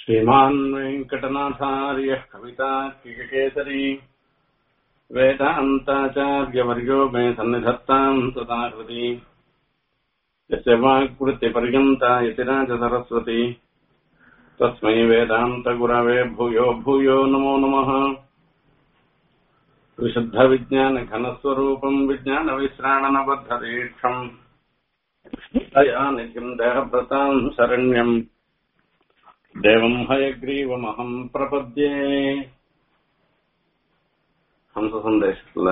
श्रीमान् वेङ्कटनाथार्यः कवितार्किककेसरी वेदान्ताचार्यवर्यो मे सन्निधत्ताम् सदाकृति यस्य वाक्वृत्तिपर्यन्ता यतिराजसरस्वती तस्मै वेदान्तगुरवे भूयो भूयो नमो नमः विशुद्धविज्ञानघनस्वरूपम् विज्ञानविश्राणनबद्धदीक्षम् तया नित्यम् देहभृताम् शरण्यम् தேவம் ஹயக்ரீவமகம் பிரபத்யே ஹம்ச சந்தேசத்துல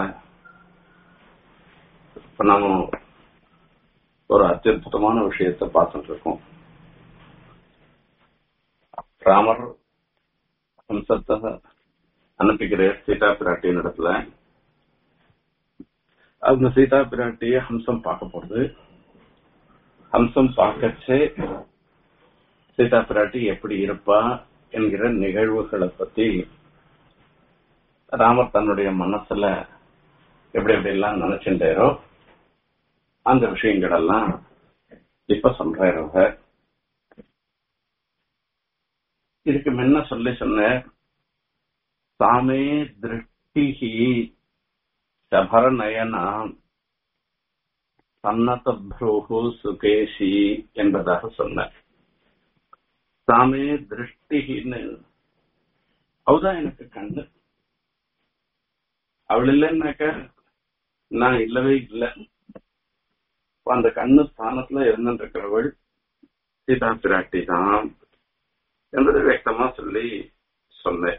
இப்ப நாம ஒரு அத்தியுதமான விஷயத்தை பார்த்துட்டு இருக்கோம் ராமர் ஹம்சத்தை அனுப்பிக்கிறேன் சீதா பிராட்டியின் இடத்துல அந்த சீதா பிராட்டிய ஹம்சம் பார்க்க போறது ஹம்சம் பார்க்கச்சே சீதா பிராட்டி எப்படி இருப்பா என்கிற நிகழ்வுகளை பத்தி ராமர் தன்னுடைய மனசுல எப்படி எப்படி எல்லாம் நினைச்சுட்டாரோ அந்த விஷயங்கள் எல்லாம் இப்ப சொல்றாரு இதுக்கு முன்ன சொல்லி சொன்ன சாமே திருஷ்டிஹி சபர நயனா சன்னத புரோகு சுகேஷி என்பதாக சொன்னார் சாமே திருஷ்டின்னு அவதான் எனக்கு கண்ணு அவள் இல்லைன்னாக்க நான் இல்லவே இல்லை அந்த கண்ணு ஸ்தானத்துல இருந்துருக்கிறவள் சீதா பிராட்டி தான் என்பது வியக்தமா சொல்லி சொன்னேன்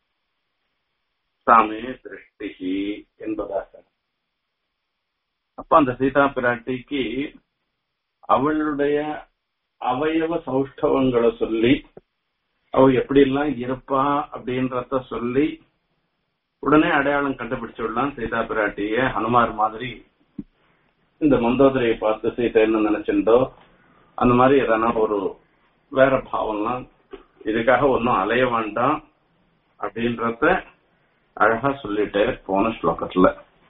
சாமே திருஷ்டிகி என்பதாக அப்ப அந்த சீதா பிராட்டிக்கு அவளுடைய அவயவ சௌஷ்டவங்களை சொல்லி அவ எப்படி எல்லாம் இருப்பா அப்படின்றத சொல்லி உடனே அடையாளம் கண்டுபிடிச்சுடலாம் சீதா பிராட்டிய ஹனுமார் மாதிரி இந்த மந்தோதரையை பார்த்து சீதை என்ன நினைச்சிருந்தோ அந்த மாதிரி எதனா ஒரு வேற பாவம்லாம் இதுக்காக ஒன்னும் அலைய வேண்டாம் அப்படின்றத அழகா சொல்லிட்டு போன ஸ்லோகத்துல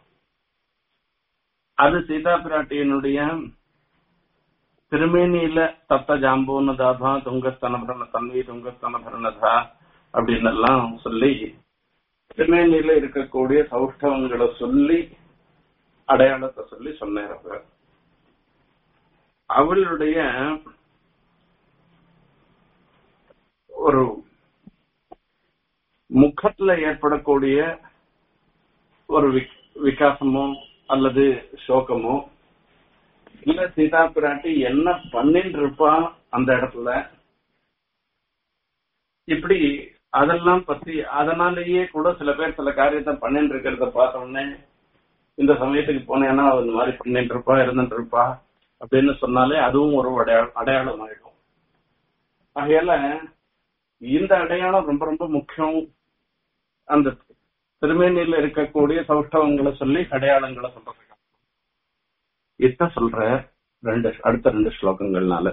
அது சீதா பிராட்டியினுடைய திருமேனியில தத்த ஜாம்பூன தாபா துங்கஸ்தனபரண தன்வி துங்கஸ்தனபரணதா அப்படின்னு எல்லாம் சொல்லி திருமேனியில இருக்கக்கூடிய சௌஷ்டவங்களை சொல்லி அடையாளத்தை சொல்லி சொன்னார் அவர் அவளுடைய ஒரு முகத்துல ஏற்படக்கூடிய ஒரு விகாசமோ அல்லது சோகமோ இல்ல சீதா பிராட்டி என்ன பண்ணிட்டு இருப்பா அந்த இடத்துல இப்படி அதெல்லாம் பத்தி அதனாலேயே கூட சில பேர் சில காரியத்தை பண்ணிட்டு இருக்கிறத பார்த்த உடனே இந்த சமயத்துக்கு போனேன்னா இந்த மாதிரி பண்ணிட்டு இருப்பா இருந்துட்டு இருப்பா அப்படின்னு சொன்னாலே அதுவும் ஒரு அடையாளம் அடையாளம் ஆயிடும் ஆகையால இந்த அடையாளம் ரொம்ப ரொம்ப முக்கியம் அந்த திருமேனியில இருக்கக்கூடிய சௌஷ்டவங்களை சொல்லி அடையாளங்களை சொல்றது இத சொல்ற ரெண்டு அடுத்த ரெண்டு ஸ்லோகங்கள்னால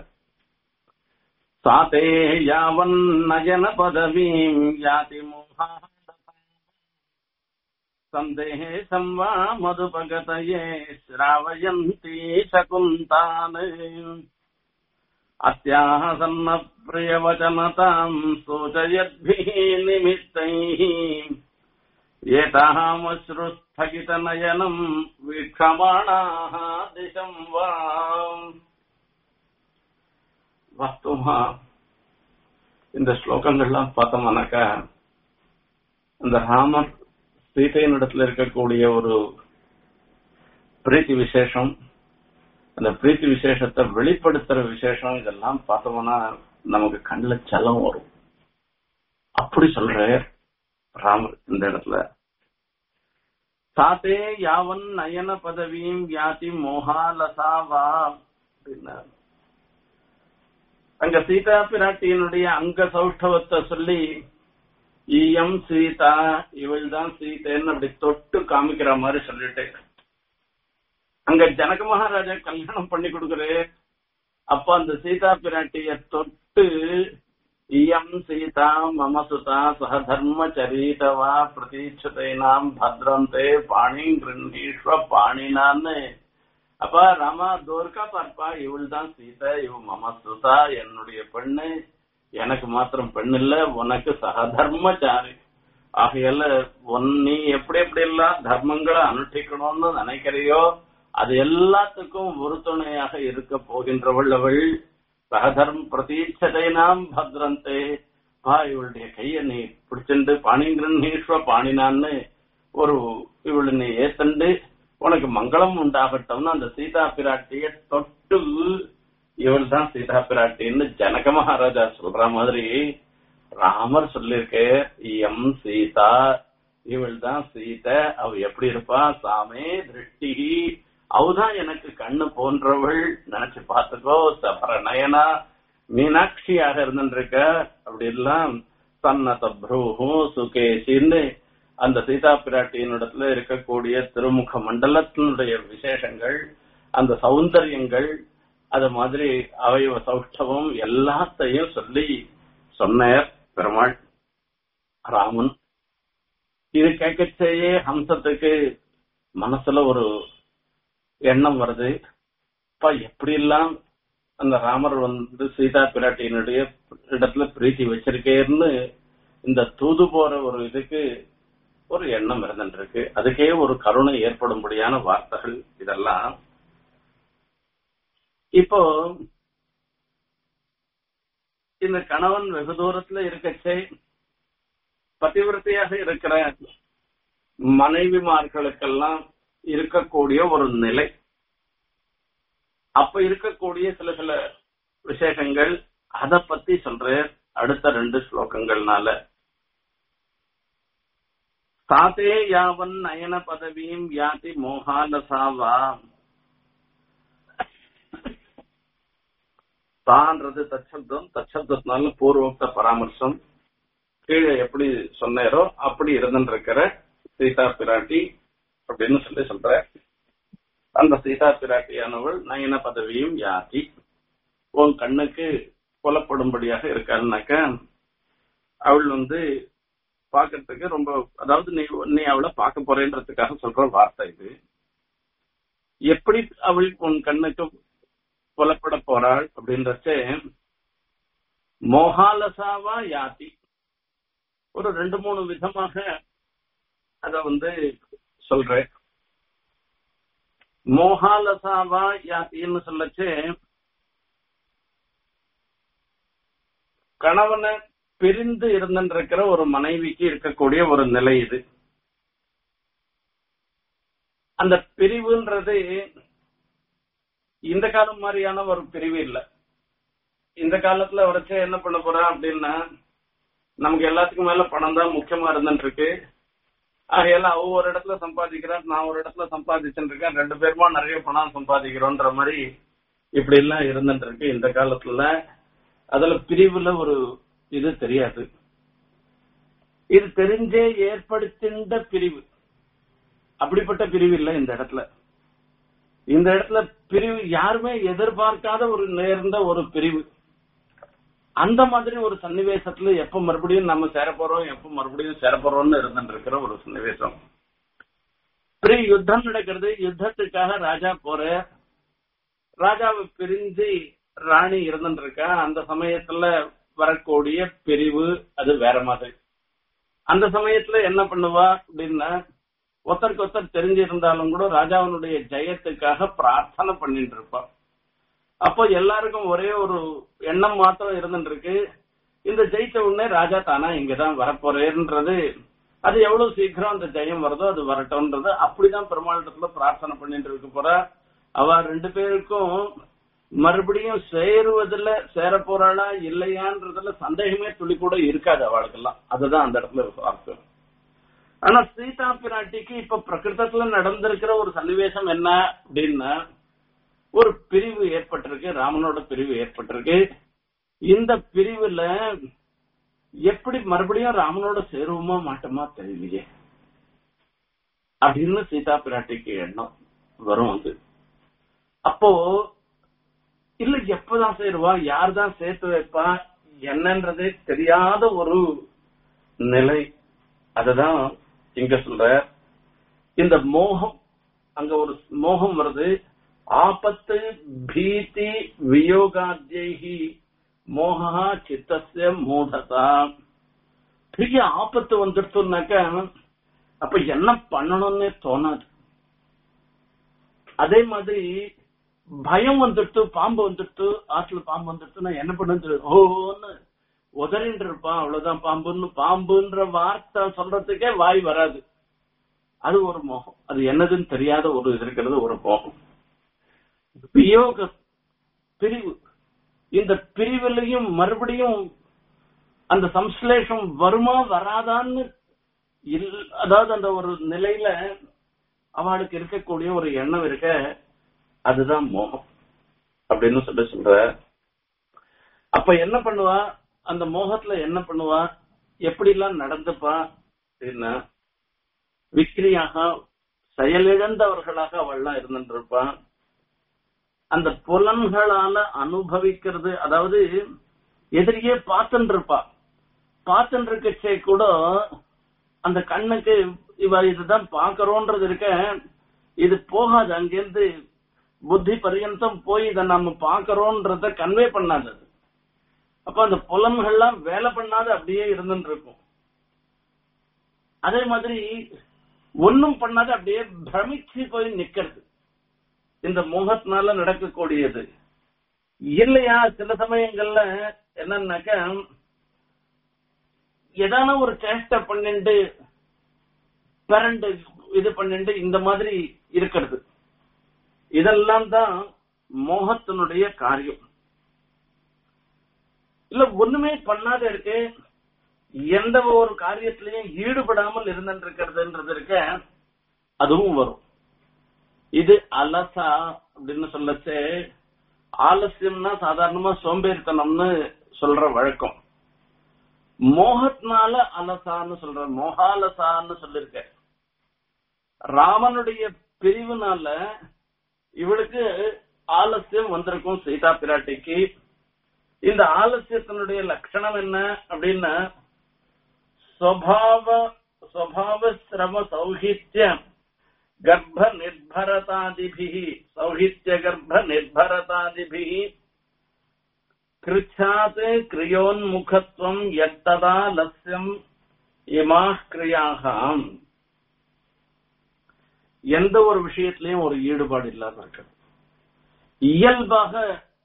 சாதே யாவன் நயன பதவீம் யாதி மோகா சந்தேசம் வா மதுபகதயே ஸ்ராவயந்தி சகுந்தான் அஸ்யாः சன்ன பிரியவச்சனதாம் சூச்சயத்भिः நிமித்தைः एतामश्रुस्थगितनयनम् वीक्षमाणाः दिशम् वा வாஸ்தவமா இந்த ஸ்லோகங்கள்லாம் பார்த்தோம்னாக்கா இந்த ராமர் சீதையின் இடத்துல இருக்கக்கூடிய ஒரு பிரீத்தி விசேஷம் அந்த பிரீத்தி விசேஷத்தை வெளிப்படுத்துற விசேஷம் இதெல்லாம் பார்த்தோம்னா நமக்கு கண்ணில் செல்லம் வரும் அப்படி சொல்ற ராமர் இந்த இடத்துல சாத்தே யாவன் நயன பதவியும் வியாதி மோகாலசாவா அப்படின்னார் அங்க சீதா பிராட்டியினுடைய அங்க சௌஷ்டவத்தை சொல்லி ஈயம் சீதா இவள் தான் சீதைன்னு அப்படி தொட்டு காமிக்கிற மாதிரி சொல்லிட்டு அங்க ஜனக மகாராஜா கல்யாணம் பண்ணி கொடுக்குறே அப்ப அந்த சீதா பிராட்டிய தொட்டு இயம் சீதா மம சுதா சக தர்மச்சரீதவா பிரதீட்சதைனாம் பத்ரந்தே பாணி கிருண்ணீஸ்வ பாணினான்னு அப்ப ராமா தோர்கா பார்ப்பா இவள் தான் சீதா இவ மம சுதா என்னுடைய பெண்ணு எனக்கு மாத்திரம் பெண் இல்ல உனக்கு சகதர்மச்சாரி ஆகையால உன் நீ எப்படி எப்படி எல்லாம் தர்மங்களை அனுஷ்டிக்கணும்னு நினைக்கிறையோ அது எல்லாத்துக்கும் உறுதுணையாக இருக்க போகின்றவள் அவள் சகதர்ம பிரதீட்சதை நாம் பத்ரந்தே பா இவளுடைய கைய நீ பிடிச்சிண்டு பாணிங்கிரீஸ்வ பாணினான்னு ஒரு இவளை நீ ஏத்தண்டு உனக்கு மங்களம் உண்டாகட்டும்னு அந்த சீதா பிராட்டிய தொட்டு இவள் தான் சீதா பிராட்டின்னு ஜனக மகாராஜா சொல்ற மாதிரி ராமர் சொல்லிருக்கே எம் சீதா இவள் தான் சீதை அவ எப்படி இருப்பா சாமே திருஷ்டி அவதான் எனக்கு கண்ணு போன்றவள் நினைச்சு பார்த்துக்கோ சபர நயனா மீனாட்சியாக இருந்துருக்க அப்படி எல்லாம் சன்னத ப்ரூஹும் சுகேஷின்னு அந்த சீதா பிராட்டியினிடத்துல இருக்கக்கூடிய திருமுக மண்டலத்தினுடைய விசேஷங்கள் அந்த சௌந்தரியங்கள் அது மாதிரி அவயவ சௌஷ்டவம் எல்லாத்தையும் சொல்லி சொன்னார் பெருமாள் ராமன் இது கேட்கச்சேயே ஹம்சத்துக்கு மனசுல ஒரு எண்ணம் வருது அப்பா எப்படி எல்லாம் அந்த ராமர் வந்து சீதா பிராட்டியினுடைய இடத்துல பிரீத்தி வச்சிருக்கேன்னு இந்த தூது போற ஒரு இதுக்கு ஒரு எண்ணம் இருந்துருக்கு அதுக்கே ஒரு கருணை ஏற்படும்படியான வார்த்தைகள் இதெல்லாம் இப்போ இந்த கணவன் வெகு தூரத்துல இருக்கச்சே பதிவிரத்தையாக இருக்கிற மனைவிமார்களுக்கெல்லாம் இருக்கக்கூடிய ஒரு நிலை அப்ப இருக்கக்கூடிய சில சில விசேஷங்கள் அத பத்தி சொல்ற அடுத்த ரெண்டு ஸ்லோகங்கள்னால சாத்தே யாவன் நயன பதவியும் யாதி மோகாலசாவா தான்றது தச்சப்தம் தச்சப்தத்தினால பூர்வோக்த பராமர்சம் கீழே எப்படி சொன்னாரோ அப்படி இருந்துருக்கிற சீதா பிராட்டி அப்படின்னு சொல்லி சொல்ற அந்த சீதா பிராட்டியானவள் நயன பதவியும் யாதி உன் கண்ணுக்கு புலப்படும்படியாக இருக்காருனாக்க அவள் வந்து பாக்குறதுக்கு ரொம்ப அதாவது நீ நீ அவளை பார்க்க போறேன்றதுக்காக சொல்ற வார்த்தை இது எப்படி அவள் உன் கண்ணுக்கு புலப்பட போறாள் அப்படின்றச்ச மோகாலசாவா யாதி ஒரு ரெண்டு மூணு விதமாக அத வந்து சொல்றேன் மோகாலசாவா யாத்தின்னு சொல்லச்சு கணவனை பிரிந்து இருந்திருக்கிற ஒரு மனைவிக்கு இருக்கக்கூடிய ஒரு நிலை இது அந்த பிரிவுன்றது இந்த காலம் மாதிரியான ஒரு பிரிவு இல்ல இந்த காலத்துல வரைச்சே என்ன பண்ண போறான் அப்படின்னா நமக்கு எல்லாத்துக்கும் மேல பணம் தான் முக்கியமா இருந்துட்டு இருக்கு ஆகையால அவ ஒரு இடத்துல சம்பாதிக்கிறான் நான் ஒரு இடத்துல சம்பாதிச்சுட்டு இருக்கேன் ரெண்டு பேருமா நிறைய பணம் சம்பாதிக்கிறோன்ற மாதிரி இப்படி எல்லாம் இருந்துட்டு இருக்கு இந்த காலத்துல அதுல பிரிவுல ஒரு இது தெரியாது இது தெரிஞ்சே ஏற்படுத்தின்ற பிரிவு அப்படிப்பட்ட பிரிவு இல்லை இந்த இடத்துல இந்த இடத்துல பிரிவு யாருமே எதிர்பார்க்காத ஒரு நேர்ந்த ஒரு பிரிவு அந்த மாதிரி ஒரு சன்னிவேசத்துல எப்ப மறுபடியும் நம்ம சேர போறோம் எப்ப மறுபடியும் சேர போறோம்னு இருந்துட்டு இருக்கிற ஒரு சன்னிவேசம் பெரிய யுத்தம் நடக்கிறது யுத்தத்துக்காக ராஜா போற ராஜாவை பிரிஞ்சு ராணி இருந்துட்டு இருக்கா அந்த சமயத்துல வரக்கூடிய பிரிவு அது வேற மாதிரி அந்த சமயத்துல என்ன பண்ணுவா அப்படின்னா ஒருத்தருக்கு ஒருத்தர் தெரிஞ்சிருந்தாலும் கூட ராஜாவினுடைய ஜெயத்துக்காக பிரார்த்தனை பண்ணிட்டு இருப்பான் அப்போ எல்லாருக்கும் ஒரே ஒரு எண்ணம் மாத்திரம் இருந்துட்டு இருக்கு இந்த ஜெயிச்ச உடனே ராஜா தானா இங்கதான் வரப்போறேன்றது அது எவ்வளவு சீக்கிரம் அந்த ஜெயம் வருதோ அது வரட்டும்ன்றது அப்படிதான் பெருமாளிடத்துல பிரார்த்தனை பண்ணிட்டு இருக்க போறா அவ ரெண்டு பேருக்கும் மறுபடியும் சேருவதுல சேர போறாளா இல்லையான்றதுல சந்தேகமே துளி கூட இருக்காது அவளுக்கெல்லாம் அதுதான் அந்த இடத்துல பார்க்கும் ஆனா சீதா பிராட்டிக்கு இப்ப பிரகிருதத்துல நடந்திருக்கிற ஒரு சன்னிவேசம் என்ன அப்படின்னா ஒரு பிரிவு ஏற்பட்டிருக்கு ராமனோட பிரிவு ஏற்பட்டிருக்கு இந்த பிரிவுல எப்படி மறுபடியும் ராமனோட சேருவோமா மாட்டோமா தெரியலையே அப்படின்னு சீதா பிராட்டிக்கு எண்ணம் வரும் அது அப்போ இல்ல எப்பதான் சேருவா யார் தான் சேர்த்து வைப்பா என்னன்றதே தெரியாத ஒரு நிலை அததான் இங்க சொல்ற இந்த மோகம் அங்க ஒரு மோகம் வருது ஆபத்து பீதி வியோகாத்யி மோகா சித்தஸ்ய மூடதா பெரிய ஆபத்து வந்துடுத்துனாக்க அப்ப என்ன பண்ணணும்னே தோணாது அதே மாதிரி பயம் வந்துட்டு பாம்பு வந்துட்டு ஆற்றுல பாம்பு வந்துட்டு நான் என்ன பண்ணு ஓன்னு உதறிட்டு இருப்பான் அவ்வளவுதான் பாம்புன்னு பாம்புன்ற வார்த்தை சொல்றதுக்கே வாய் வராது அது ஒரு மோகம் அது என்னதுன்னு தெரியாத ஒரு இது இருக்கிறது ஒரு மோகம் வியோக பிரிவு இந்த பிரிவிலையும் மறுபடியும் அந்த சம்ஸ்லேஷம் வருமா வராதான்னு இல்- அதாவது அந்த ஒரு நிலையில அவளுக்கு இருக்கக்கூடிய ஒரு எண்ணம் இருக்க அதுதான் மோகம் அப்படின்னு சொல்லி சொல்ற அப்ப என்ன பண்ணுவா அந்த மோகத்துல என்ன பண்ணுவா எப்படி எல்லாம் நடந்துப்பா அப்படின்னா விக்ரியாக செயலிழந்தவர்களாக அவள்லாம் இருந்துட்டு இருப்பா அந்த புலன்களால அனுபவிக்கிறது அதாவது எதிரியே பார்த்துட்டு இருப்பா பார்த்துட்டு இருக்கச்சே கூட அந்த கண்ணுக்கு இவ இதுதான் பாக்குறோன்றது இருக்க இது போகாது அங்கிருந்து புத்தி பரியந்தம் போய் இதை நம்ம பாக்குறோன்றத கன்வே பண்ணாது அது. அப்ப அந்த புலன்கள்லாம் வேலை பண்ணாத அப்படியே இருந்துட்டு இருக்கும் அதே மாதிரி ஒன்னும் பண்ணாத அப்படியே பிரமிச்சு போய் நிக்கிறது இந்த முகத்தினால நடக்கக்கூடியது இல்லையா சில சமயங்கள்ல என்னன்னாக்க ஏதான ஒரு சேஷ்டை பண்ணிட்டு பிறண்டு இது பண்ணிட்டு இந்த மாதிரி இருக்கிறது இதெல்லாம் தான் மோகத்தினுடைய காரியம் இல்ல ஒண்ணுமே பண்ணாத இருக்கு எந்த ஒரு காரியத்திலையும் ஈடுபடாமல் இருந்துட்டு இருக்கிறதுன்றது இருக்க அதுவும் வரும் இது அலசா அப்படின்னு சொல்லச்சே ஆலசியம்னா சாதாரணமா சோம்பேறித்தனம்னு சொல்ற வழக்கம் மோகத்தினால அலசான்னு சொல்ற மோகாலசான்னு சொல்லிருக்க ராமனுடைய பிரிவுனால இவளுக்கு ஆலசியம் வந்திருக்கும் சீதா பிராட்டிக்கு இந்த ஆலசியத்தினுடைய லட்சணம் என்ன அப்படின்னா ஸ்வபாவ ஸ்வபாவ சிரம சௌஹித்யம் கர்ப்ப நிர்பரதாதிபிஹி சௌஹித்ய கர்ப்ப நிர்பரதாதிபிஹி கிருச்சாத் கிரியோன்முகத்துவம் எத்ததா லஸ்யம் இமா கிரியாகாம் எந்த ஒரு விஷயத்திலையும் ஒரு ஈடுபாடு இல்லாம இருக்கிறது இயல்பாக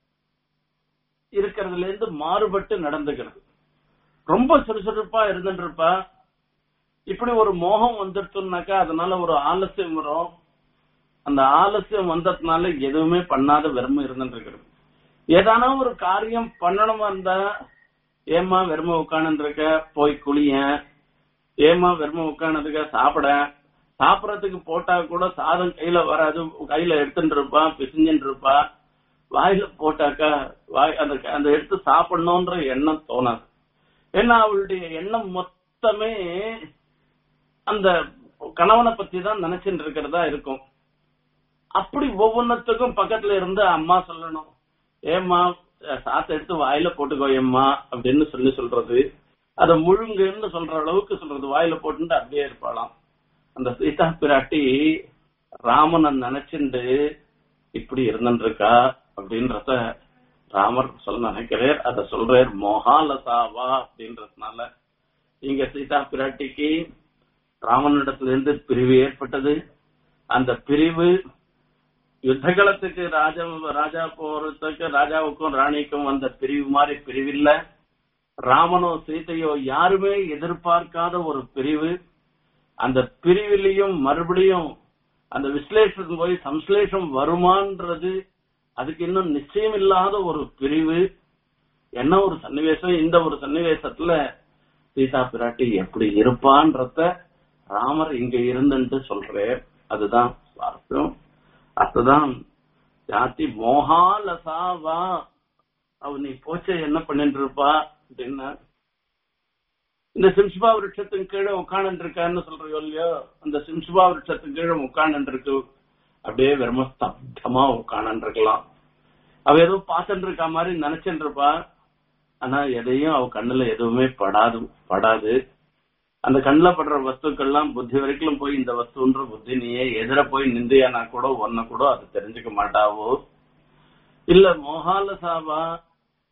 இருக்கிறதுல இருந்து மாறுபட்டு நடந்துக்கிறது ரொம்ப சுறுசுறுப்பா இருந்துட்டு இருப்பா இப்படி ஒரு மோகம் வந்துடுச்சுனாக்கா அதனால ஒரு ஆலசியம் வரும் அந்த ஆலசியம் வந்ததுனால எதுவுமே பண்ணாத வெறுமை இருந்துட்டு இருக்கிறது ஏதானா ஒரு காரியம் பண்ணணுமா இருந்தா ஏமா வெறுமை உட்காந்து இருக்க போய் குளிய ஏமா வெறுமை உட்காந்துருக்க சாப்பிட சாப்பிடறதுக்கு போட்டா கூட சாதம் கையில வராது கையில எடுத்துட்டு இருப்பா பிசிஞ்சுட்டு இருப்பா வாயில போட்டாக்கா வாய் அந்த அந்த எடுத்து சாப்பிடணும்ன்ற எண்ணம் தோணாது ஏன்னா அவளுடைய எண்ணம் மொத்தமே அந்த கணவனை பத்தி தான் நினைச்சுட்டு இருக்கிறதா இருக்கும் அப்படி ஒவ்வொன்னத்துக்கும் பக்கத்துல இருந்து அம்மா சொல்லணும் ஏம்மா சாத்த எடுத்து வாயில போட்டுக்கோ ஏம்மா அப்படின்னு சொல்லி சொல்றது அத முழுங்குன்னு சொல்ற அளவுக்கு சொல்றது வாயில போட்டுட்டு அப்படியே இருப்பாளாம் அந்த சீதா பிராட்டி ராமனை நினைச்சுண்டு இப்படி இருந்துருக்கா அப்படின்றத ராமர் சொல்ல நினைக்கிறார் அத சொல்றார் மோகாலசாவா அப்படின்றதுனால இங்க சீதா பிராட்டிக்கு ராமனிடத்துல இருந்து பிரிவு ஏற்பட்டது அந்த பிரிவு யுத்தகலத்துக்கு ராஜா ராஜா போறதுக்கு ராஜாவுக்கும் ராணிக்கும் வந்த பிரிவு மாதிரி பிரிவில்ல ராமனோ சீதையோ யாருமே எதிர்பார்க்காத ஒரு பிரிவு அந்த பிரிவிலையும் மறுபடியும் அந்த விஸ்லேஷம் போய் சம்ஸ்லேஷம் வருமான்றது அதுக்கு இன்னும் நிச்சயம் இல்லாத ஒரு பிரிவு என்ன ஒரு சன்னிவேசம் இந்த ஒரு சன்னிவேசத்துல சீதா பிராட்டி எப்படி இருப்பான்றத ராமர் இங்க இருந்துட்டு சொல்றார் அதுதான் சுவாரஸ்யம் அதுதான் ஜாதி மோகாலசாவா அவ நீ போச்ச என்ன பண்ணிட்டு இருப்பா அப்படின்னா இந்த சிம்சுபா விருட்சத்தின் கீழே உட்காந்து இருக்கான்னு சொல்றியோ இல்லையோ அந்த சிம்சுபா விருட்சத்தின் கீழே உட்காந்து இருக்கு அப்படியே வெறும ஸ்தப்தமா உட்காந்து இருக்கலாம் அவ ஏதோ பார்த்துட்டு இருக்க மாதிரி நினைச்சுட்டு இருப்பா ஆனா எதையும் அவ கண்ணுல எதுவுமே படாது படாது அந்த கண்ணுல படுற வஸ்துக்கள்லாம் புத்தி வரைக்கும் போய் இந்த வஸ்துன்ற புத்தி நீயே எதிர போய் நிந்தியானா கூட ஒன்ன கூட அது தெரிஞ்சுக்க மாட்டாவோ இல்ல மோகால சாவா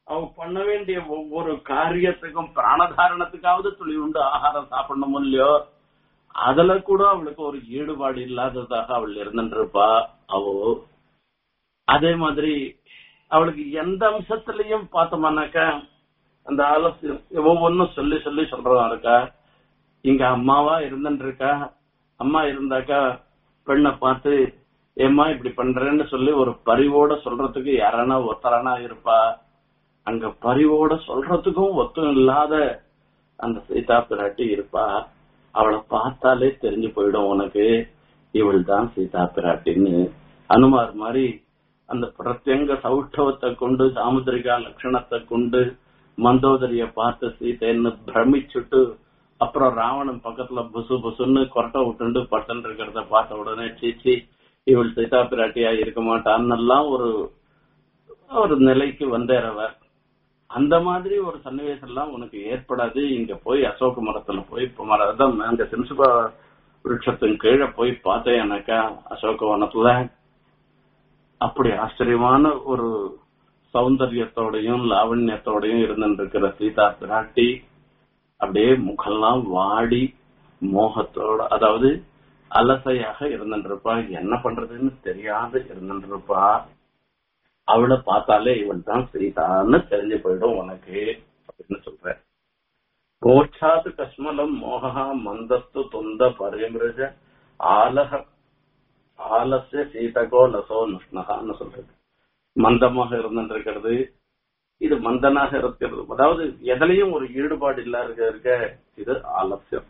அவ பண்ண வேண்டிய ஒவ்வொரு காரியத்துக்கும் பிராணதாரணத்துக்காவது துளி உண்டு ஆகாரம் சாப்பிடணும் இல்லையோ அதுல கூட அவளுக்கு ஒரு ஈடுபாடு இல்லாததாக அவள் இருந்துருப்பா அவோ அதே மாதிரி அவளுக்கு எந்த அம்சத்திலையும் பார்த்தோம்னாக்கா அந்த ஆலோசனை ஒவ்வொன்னும் சொல்லி சொல்லி சொல்றதா இருக்கா இங்க அம்மாவா இருந்துட்டு இருக்கா அம்மா இருந்தாக்கா பெண்ணை பார்த்து ஏம்மா இப்படி பண்றேன்னு சொல்லி ஒரு பரிவோட சொல்றதுக்கு யாரானா ஒருத்தரானா இருப்பா அங்க பரிவோட சொல்றதுக்கும் ஒத்தும் இல்லாத அந்த சீதா பிராட்டி இருப்பா அவளை பார்த்தாலே தெரிஞ்சு போயிடும் உனக்கு இவள் தான் சீதா பிராட்டின்னு அனுமார் மாதிரி அந்த பிரத்யங்க சௌஷ்டவத்தை கொண்டு சாமுத்திரிகா லட்சணத்தை கொண்டு மந்தோதரிய பார்த்து சீதைன்னு பிரமிச்சுட்டு அப்புறம் ராவணன் பக்கத்துல புசு புசுன்னு கொரட்டை விட்டுண்டு பட்டன் இருக்கிறத பார்த்த உடனே சீச்சி இவள் சீதா பிராட்டியா இருக்க மாட்டான்னெல்லாம் ஒரு ஒரு நிலைக்கு வந்தேறவர் அந்த மாதிரி ஒரு சன்னிவேசம் எல்லாம் உனக்கு ஏற்படாது இங்க போய் அசோக மரத்துல போய் இப்ப மரம் அங்க சிம்சுபா விருட்சத்தின் கீழே போய் பார்த்தேன்னாக்கா அசோக வனத்துல அப்படி ஆச்சரியமான ஒரு சௌந்தரியத்தோடையும் லாவண்யத்தோடையும் இருந்துருக்கிற சீதா பிராட்டி அப்படியே முகெல்லாம் வாடி மோகத்தோட அதாவது அலசையாக இருந்துருப்பா என்ன பண்றதுன்னு தெரியாது இருந்துருப்பா அவளை பார்த்தாலே இவள் தான் சீதான்னு தெரிஞ்சு போயிடும் உனக்கு அப்படின்னு சொல்ற கோச்சாது கஸ்மலம் மோகா மந்தஸ்து தொந்த பரிமிருஜ ஆலக ஆலசிய சீதகோ லசோ நுஷ்ணகான்னு சொல்றது மந்தமாக இருந்துருக்கிறது இது மந்தனாக இருக்கிறது அதாவது எதுலயும் ஒரு ஈடுபாடு இல்லாத இருக்க இது ஆலசியம்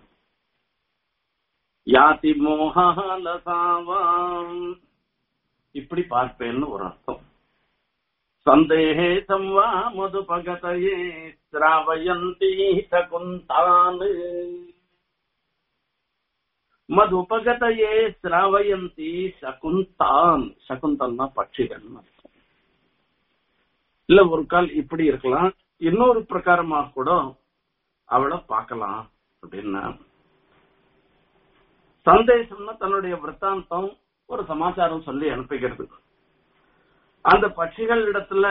யாதி மோகாலசாவாம் இப்படி பார்ப்பேன்னு ஒரு அர்த்தம் சந்தேகம் வா மதுபகதையே ஸ்ராவயந்தி சகுந்தான் மதுபகதையே ஸ்ராவயந்தி சகுந்தான் சகுந்தன்னா பட்சிகள் அர்த்தம் இல்ல ஒரு கால் இப்படி இருக்கலாம் இன்னொரு பிரகாரமாக கூட அவளை பார்க்கலாம் அப்படின்னா சந்தேசம்னா தன்னுடைய விற்த்தாந்தம் ஒரு சமாச்சாரம் சொல்லி அனுப்பிக்கிறது அந்த பட்சிகள் இடத்துல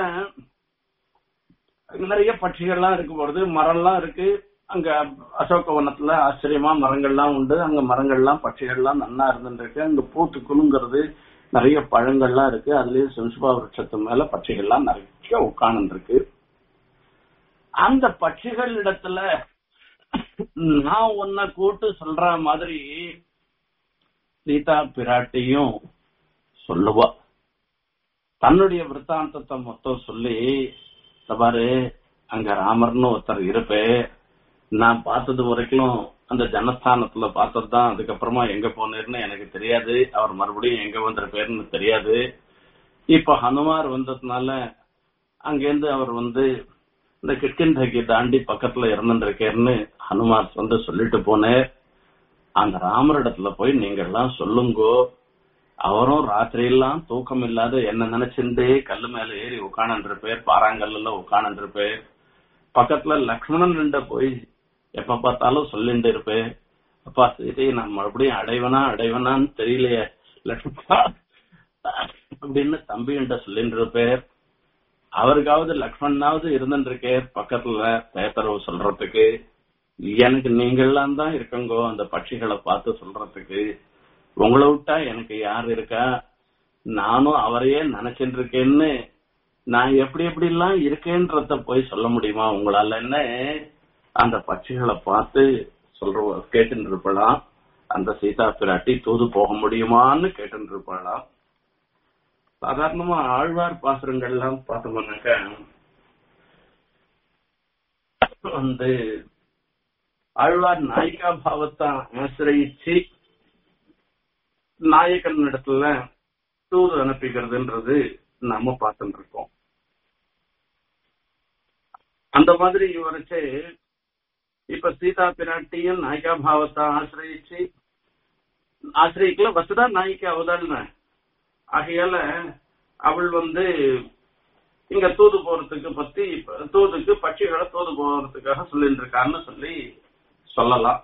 நிறைய பட்சிகள்லாம் இருக்கு போறது மரம்லாம் இருக்கு அங்க அசோக வனத்துல ஆச்சரியமா மரங்கள்லாம் உண்டு அங்க மரங்கள்லாம் பட்சிகள்லாம் நன்னா இருந்துருக்கு அங்க பூத்து குலுங்கிறது நிறைய பழங்கள்லாம் இருக்கு அதுலயும் சிம்சுபா விருட்சத்து மேல பட்சிகள்லாம் நிறைய உட்கார்ந்து இருக்கு அந்த பட்சிகள் இடத்துல நான் உன்னை கூட்டு சொல்ற மாதிரி சீதா பிராட்டியும் சொல்லுவா தன்னுடைய விற்த்தாந்தத்தை மொத்தம் சொல்லி பாரு அங்க ராமர்னு ஒருத்தர் இருப்பே நான் பார்த்தது வரைக்கும் அந்த ஜனஸ்தானத்துல பார்த்ததுதான் அதுக்கப்புறமா எங்க போனேர்னு எனக்கு தெரியாது அவர் மறுபடியும் எங்க வந்திருப்பேர்னு தெரியாது இப்ப ஹனுமார் வந்ததுனால அங்கேருந்து அவர் வந்து இந்த கிட்கிந்தகி தாண்டி பக்கத்துல இருந்துருக்கேன்னு ஹனுமார் வந்து சொல்லிட்டு போனேன் அந்த ராமரிடத்துல போய் நீங்க எல்லாம் சொல்லுங்கோ அவரும் ராத்திரி எல்லாம் தூக்கம் இல்லாத என்ன நினைச்சிருந்தே கல்லு மேல ஏறி உட்காணன்ற பேர் பாறாங்கல்ல உட்காணன்ற பேர் பக்கத்துல லக்ஷ்மணன் நின்ற போய் எப்ப பார்த்தாலும் சொல்லிட்டு இருப்பேன் அப்பா சரி நான் மறுபடியும் அடைவனா அடைவனான்னு தெரியலையே லக்ஷ்மணா அப்படின்னு தம்பிகிட்ட சொல்லிட்டு இருப்பேன் அவருக்காவது லக்ஷ்மணனாவது இருந்துருக்கே பக்கத்துல தேத்தரவு சொல்றதுக்கு எனக்கு நீங்கள்லாம் தான் இருக்கங்கோ அந்த பட்சிகளை பார்த்து சொல்றதுக்கு உங்களை விட்டா எனக்கு யார் இருக்கா நானும் அவரையே நினைச்சிட்டு இருக்கேன்னு நான் எப்படி எப்படி எல்லாம் இருக்கேன்றத போய் சொல்ல முடியுமா உங்களால என்ன அந்த பட்சிகளை பார்த்து சொல்ற கேட்டு இருப்பலாம் அந்த சீதா பிராட்டி தூது போக முடியுமான்னு கேட்டு இருப்பாளாம் சாதாரணமா ஆழ்வார் பாசுரங்கள்லாம் பார்த்தோம்னாக்கா வந்து ஆழ்வார் நாயிகா பாவத்தை ஆசிரியிச்சு நாயகன் இடத்துல தூது அனுப்பிக்கிறதுன்றது நாம பார்த்துட்டு இருக்கோம் அந்த மாதிரி வரைச்சு இப்ப சீதா பிராட்டியும் நாயிகா பாவத்தை ஆசிரியிச்சு ஆசிரியக்கல வசுதா நாயிகா அவதான ஆகையால அவள் வந்து இங்க தூது போறதுக்கு பத்தி தூதுக்கு பட்சிகளை தூது போறதுக்காக சொல்லிட்டு இருக்கான்னு சொல்லி சொல்லலாம்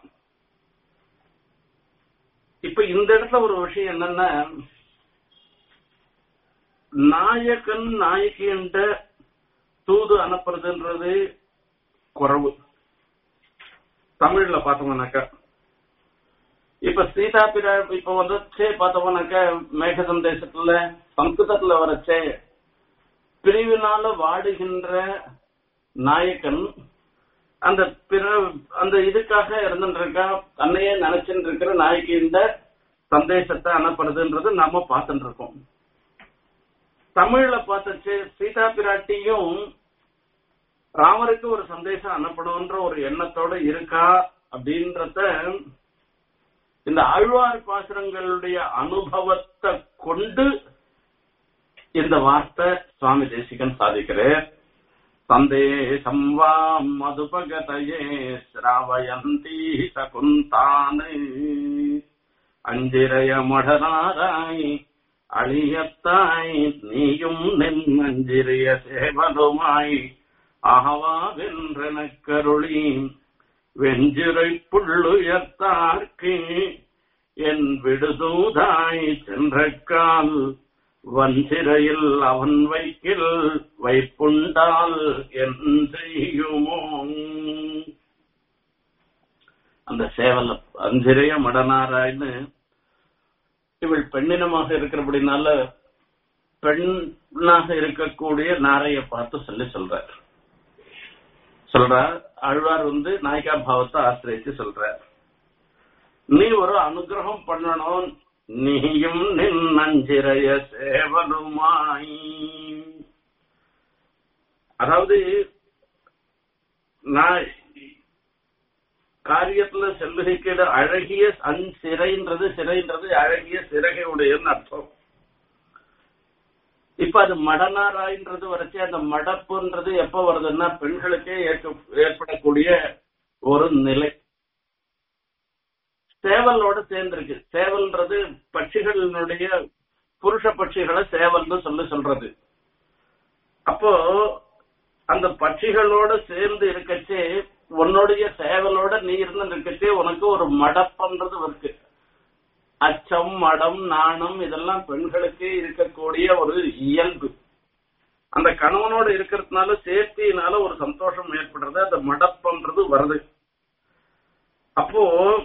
இப்ப இந்த இடத்துல ஒரு விஷயம் என்னன்னா நாயகன் நாயகின்ற தூது அனுப்புறதுன்றது குறவு தமிழ்ல பார்த்தோம்னாக்கா இப்ப சீதா பிரா இப்ப வந்துச்சே பார்த்தோம்னாக்கா மேக சந்தேசத்துல சம்ஸ்கிருதத்துல வரச்சே பிரிவினால வாடுகின்ற நாயக்கன் அந்த பிற அந்த இதுக்காக இருந்துருக்கா தன்னையே நினைச்சுட்டு இருக்கிற நாய்க்கு இந்த சந்தேசத்தை அனுப்புறதுன்றது நாம பார்த்துட்டு இருக்கோம் தமிழ்ல பார்த்துச்சு சீதா பிராட்டியும் ராமருக்கு ஒரு சந்தேசம் அனுப்பணும்ன்ற ஒரு எண்ணத்தோட இருக்கா அப்படின்றத இந்த ஆழ்வார் பாசுரங்களுடைய அனுபவத்தை கொண்டு இந்த வார்த்தை சுவாமி தேசிகன் சாதிக்கிறார் சந்தேசம் வா மதுபகதையே ஸ்ராவயந்தி சகுந்தானே அஞ்சிரைய மடனாராய் அழியத்தாய் நீயும் நின் அஞ்சிரிய சேவலுமாய் அகவாவென்றன கருளி வெஞ்சிரை புள்ளுயர்த்தார்க்கு என் விடுதூதாய் சென்றக்கால் வஞ்சிரையில் அவன் வைக்கில் வைப்புண்டால் என் செய்யுமோ அந்த சேவல அஞ்சிரைய மடனாராய்னு இவள் பெண்ணினமாக இருக்கிறபடினால பெண்ணாக இருக்கக்கூடிய நாரைய பார்த்து சொல்லி சொல்றார் சொல்றார் ஆழ்வார் வந்து நாயிகா பாவத்தை ஆசிரியச்சு சொல்றார் நீ ஒரு அனுகிரகம் பண்ணணும் நீயும் நின் அஞ்சிரைய சேவலுமாய் அதாவது நான் காரியத்துல செல்லுகைக்கிட அழகிய அன் சிறைன்றது சிறைன்றது அழகிய சிறகை உடையன்னு அர்த்தம் இப்ப அது மடனாராயின்றது வரைச்சு அந்த மடப்புன்றது எப்ப வருதுன்னா பெண்களுக்கே ஏற்படக்கூடிய ஒரு நிலை சேவலோட சேர்ந்திருக்கு சேவல்ன்றது பட்சிகளினுடைய புருஷ பட்சிகளை சேவல்னு சொல்லி சொல்றது அப்போ அந்த பட்சிகளோட சேர்ந்து இருக்கச்சே உன்னுடைய சேவலோட நீ இருந்து இருக்கச்சே உனக்கு ஒரு மடப்பன்றது இருக்கு அச்சம் மடம் நாணம் இதெல்லாம் பெண்களுக்கு இருக்கக்கூடிய ஒரு இயல்பு அந்த கணவனோட இருக்கிறதுனால சேர்த்தினால ஒரு சந்தோஷம் ஏற்படுறது அந்த மடப்பன்றது வருது அப்போ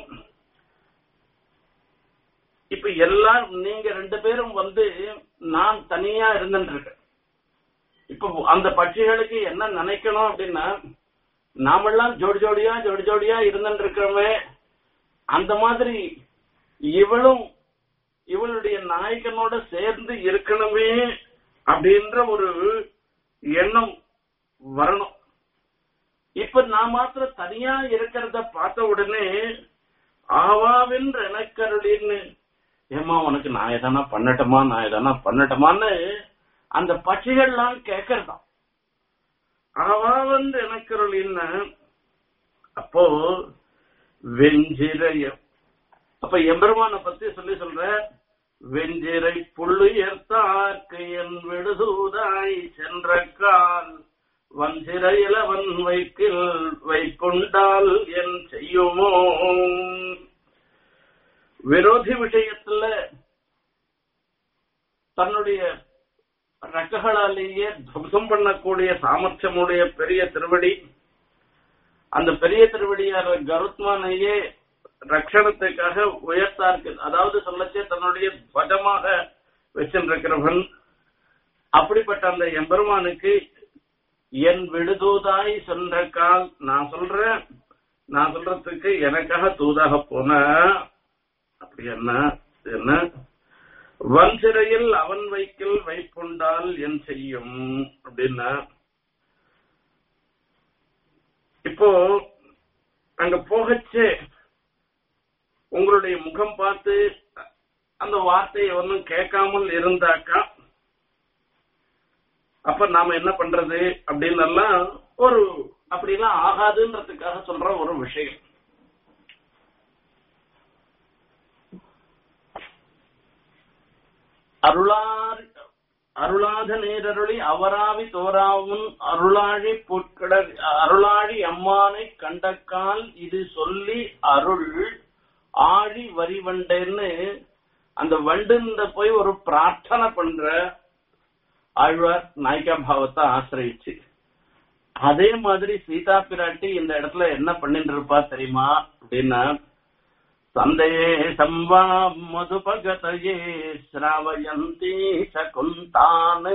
இப்ப எல்லாம் நீங்க ரெண்டு பேரும் வந்து நான் தனியா இருந்துட்டு இருக்கேன் இப்ப அந்த பட்சிகளுக்கு என்ன நினைக்கணும் அப்படின்னா நாமெல்லாம் ஜோடி ஜோடியா ஜோடி ஜோடியா இருந்துட்டு இருக்கிறோமே அந்த மாதிரி இவளும் இவளுடைய நாயகனோட சேர்ந்து இருக்கணுமே அப்படின்ற ஒரு எண்ணம் வரணும் இப்ப நான் மாத்திரம் தனியா இருக்கிறத பார்த்த உடனே ஆவாவென்று எனக்கருளின்னு ஏமா உனக்கு நான் எதனா பண்ணட்டுமா நான் எதனா பண்ணட்டுமான்னு அந்த பட்சிகள்லாம் கேட்கறதாம் ஆவாவென்று எனக்கருளின்னு அப்போ வெஞ்சிரைய அப்ப எம்பெருமான பத்தி சொல்லி சொல்ற வெஞ்சிரை புள்ளுயர்த்தார்க்கு என் விடுதூதாய் சென்ற கால் வஞ்சிரையிலவன் வைக்கில் வைப்புண்டால் என் செய்யுமோ விரோதி விஷயத்துல தன்னுடைய ரக்கங்களாலேயே துவம்சம் பண்ணக்கூடிய சாமர்த்தியமுடைய பெரிய திருவடி அந்த பெரிய திருவடியார் கருத்மானையே ரட்சணத்துக்காக உயர்த்தார்க்கு அதாவது சொல்லச்சே தன்னுடைய துவஜமாக வச்சிருக்கிறவன் அப்படிப்பட்ட அந்த எம்பெருமானுக்கு என் விடுதூதாய் சென்ற கால் நான் சொல்றேன் நான் சொல்றதுக்கு எனக்காக தூதாக போன அப்படி என்ன என்ன வன் சிறையில் அவன் வைக்கில் வைப்புண்டால் என் செய்யும் அப்படின்னா இப்போ அங்க போகச்சே உங்களுடைய முகம் பார்த்து அந்த வார்த்தையை ஒன்றும் கேட்காமல் இருந்தாக்கா அப்ப நாம என்ன பண்றது அப்படின்னு எல்லாம் ஒரு அப்படிலாம் ஆகாதுன்றதுக்காக சொல்ற ஒரு விஷயம் அருளார் அருளாத நேரருளி அவராவி தோராவும் அருளாழி பொற்கடல் அருளாழி அம்மானை கண்டக்கால் இது சொல்லி அருள் ஆழி வரிவண்டேன்னு அந்த வண்டுந்த போய் ஒரு பிரார்த்தனை பண்ற ஆழ்வார் நாயிகா பாவத்தை ஆசிரியிச்சு அதே மாதிரி சீதா பிராட்டி இந்த இடத்துல என்ன பண்ணிட்டு இருப்பா தெரியுமா அப்படின்னா சந்தேசம் வா மதுபகதயே ஸ்ராவயந்தி சகுந்தானு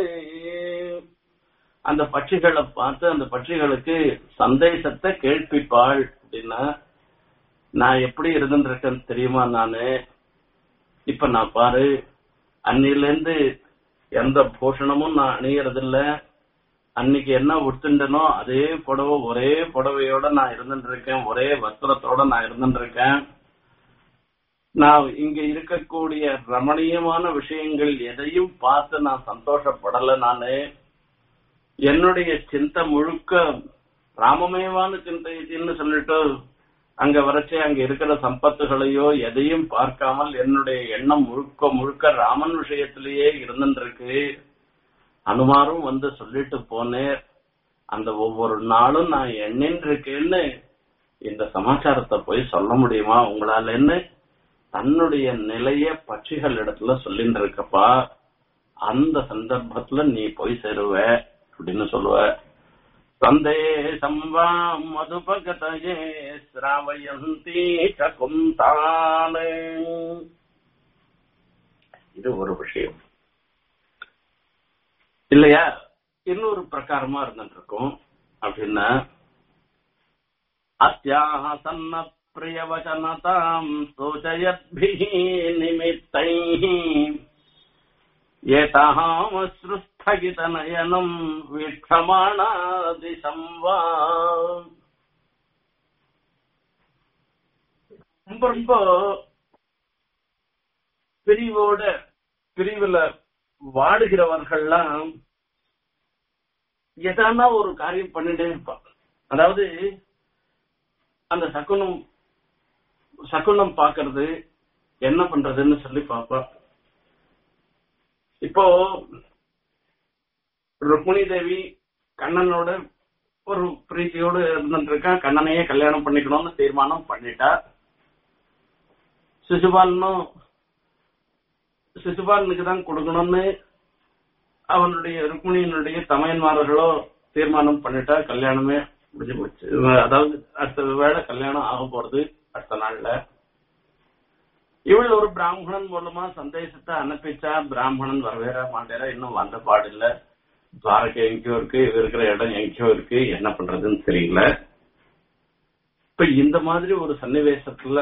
அந்த பட்சிகளை பார்த்து அந்த பட்சிகளுக்கு சந்தேசத்தை கேட்பிப்பாள் அப்படின்னா நான் எப்படி இருந்துருக்கேன்னு தெரியுமா நானு இப்ப நான் பாரு அன்னில இருந்து எந்த பூஷணமும் நான் அணியறதில்ல அன்னைக்கு என்ன உடுத்துண்டனோ அதே புடவை ஒரே புடவையோட நான் இருந்துட்டு இருக்கேன் ஒரே வஸ்திரத்தோட நான் இருந்துட்டு இருக்கேன் நான் இங்க இருக்கக்கூடிய ரமணீயமான விஷயங்கள் எதையும் பார்த்து நான் சந்தோஷப்படல நானு என்னுடைய சிந்தை முழுக்க ராமமேவான சிந்தைன்னு சொல்லிட்டு அங்க வரைச்சே அங்க இருக்கிற சம்பத்துகளையோ எதையும் பார்க்காமல் என்னுடைய எண்ணம் முழுக்க முழுக்க ராமன் விஷயத்திலேயே இருந்துருக்கு அனுமாரும் வந்து சொல்லிட்டு போனேன் அந்த ஒவ்வொரு நாளும் நான் எண்ணின்னு இருக்கேன்னு இந்த சமாச்சாரத்தை போய் சொல்ல முடியுமா உங்களால என்ன தன்னுடைய நிலைய பட்சிகள் இடத்துல சொல்லிட்டு இருக்கப்பா அந்த சந்தர்ப்பத்துல நீ போய் சேருவ அப்படின்னு சொல்லுவ சந்தேசம் வா மதுபகதயே சிராவயந்தி சகுந்தானே இது ஒரு விஷயம் இல்லையா இன்னொரு பிரகாரமா இருந்துட்டு இருக்கும் அப்படின்னா அத்தியாக சன்ன பிரியவச்சனதாம் சூச்சயத்பிः நிமித்தைः ஏதாமஸ்ருஸ்தகிதநயனம் வீட்சமாணாதிசம் வா ரொம்ப ரொம்ப பிரிவோட பிரிவுல வாடுகிறவர்கள்லாம் எதானா ஒரு காரியம் பண்ணிட்டே இருப்பான் அதாவது அந்த சகுனம் சகுனம் பாக்குறது என்ன பண்றதுன்னு சொல்லி பாப்பா இப்போ ருக்மிணி தேவி கண்ணனோட ஒரு பிரீத்தியோடு இருந்துட்டு இருக்கா கண்ணனையே கல்யாணம் பண்ணிக்கணும்னு தீர்மானம் பண்ணிட்டா சிசுபாலனும் சிசுபாலனுக்கு தான் கொடுக்கணும்னு அவனுடைய ருக்மிணியினுடைய தமையன்மார்களோ தீர்மானம் பண்ணிட்டா கல்யாணமே முடிஞ்சு போச்சு அதாவது அடுத்த வேளை கல்யாணம் ஆக போறது அடுத்த நாள்ல இவள் ஒரு பிராமணன் மூலமா சந்தேசத்தை அனுப்பிச்சா பிராமணன் வரவேற மாட்டேரா இன்னும் வந்த பாடில்ல துவாரகை எங்கேயோ இருக்கு இவ இருக்கிற இடம் எங்கேயோ இருக்கு என்ன பண்றதுன்னு தெரியல இப்ப இந்த மாதிரி ஒரு சன்னிவேசத்துல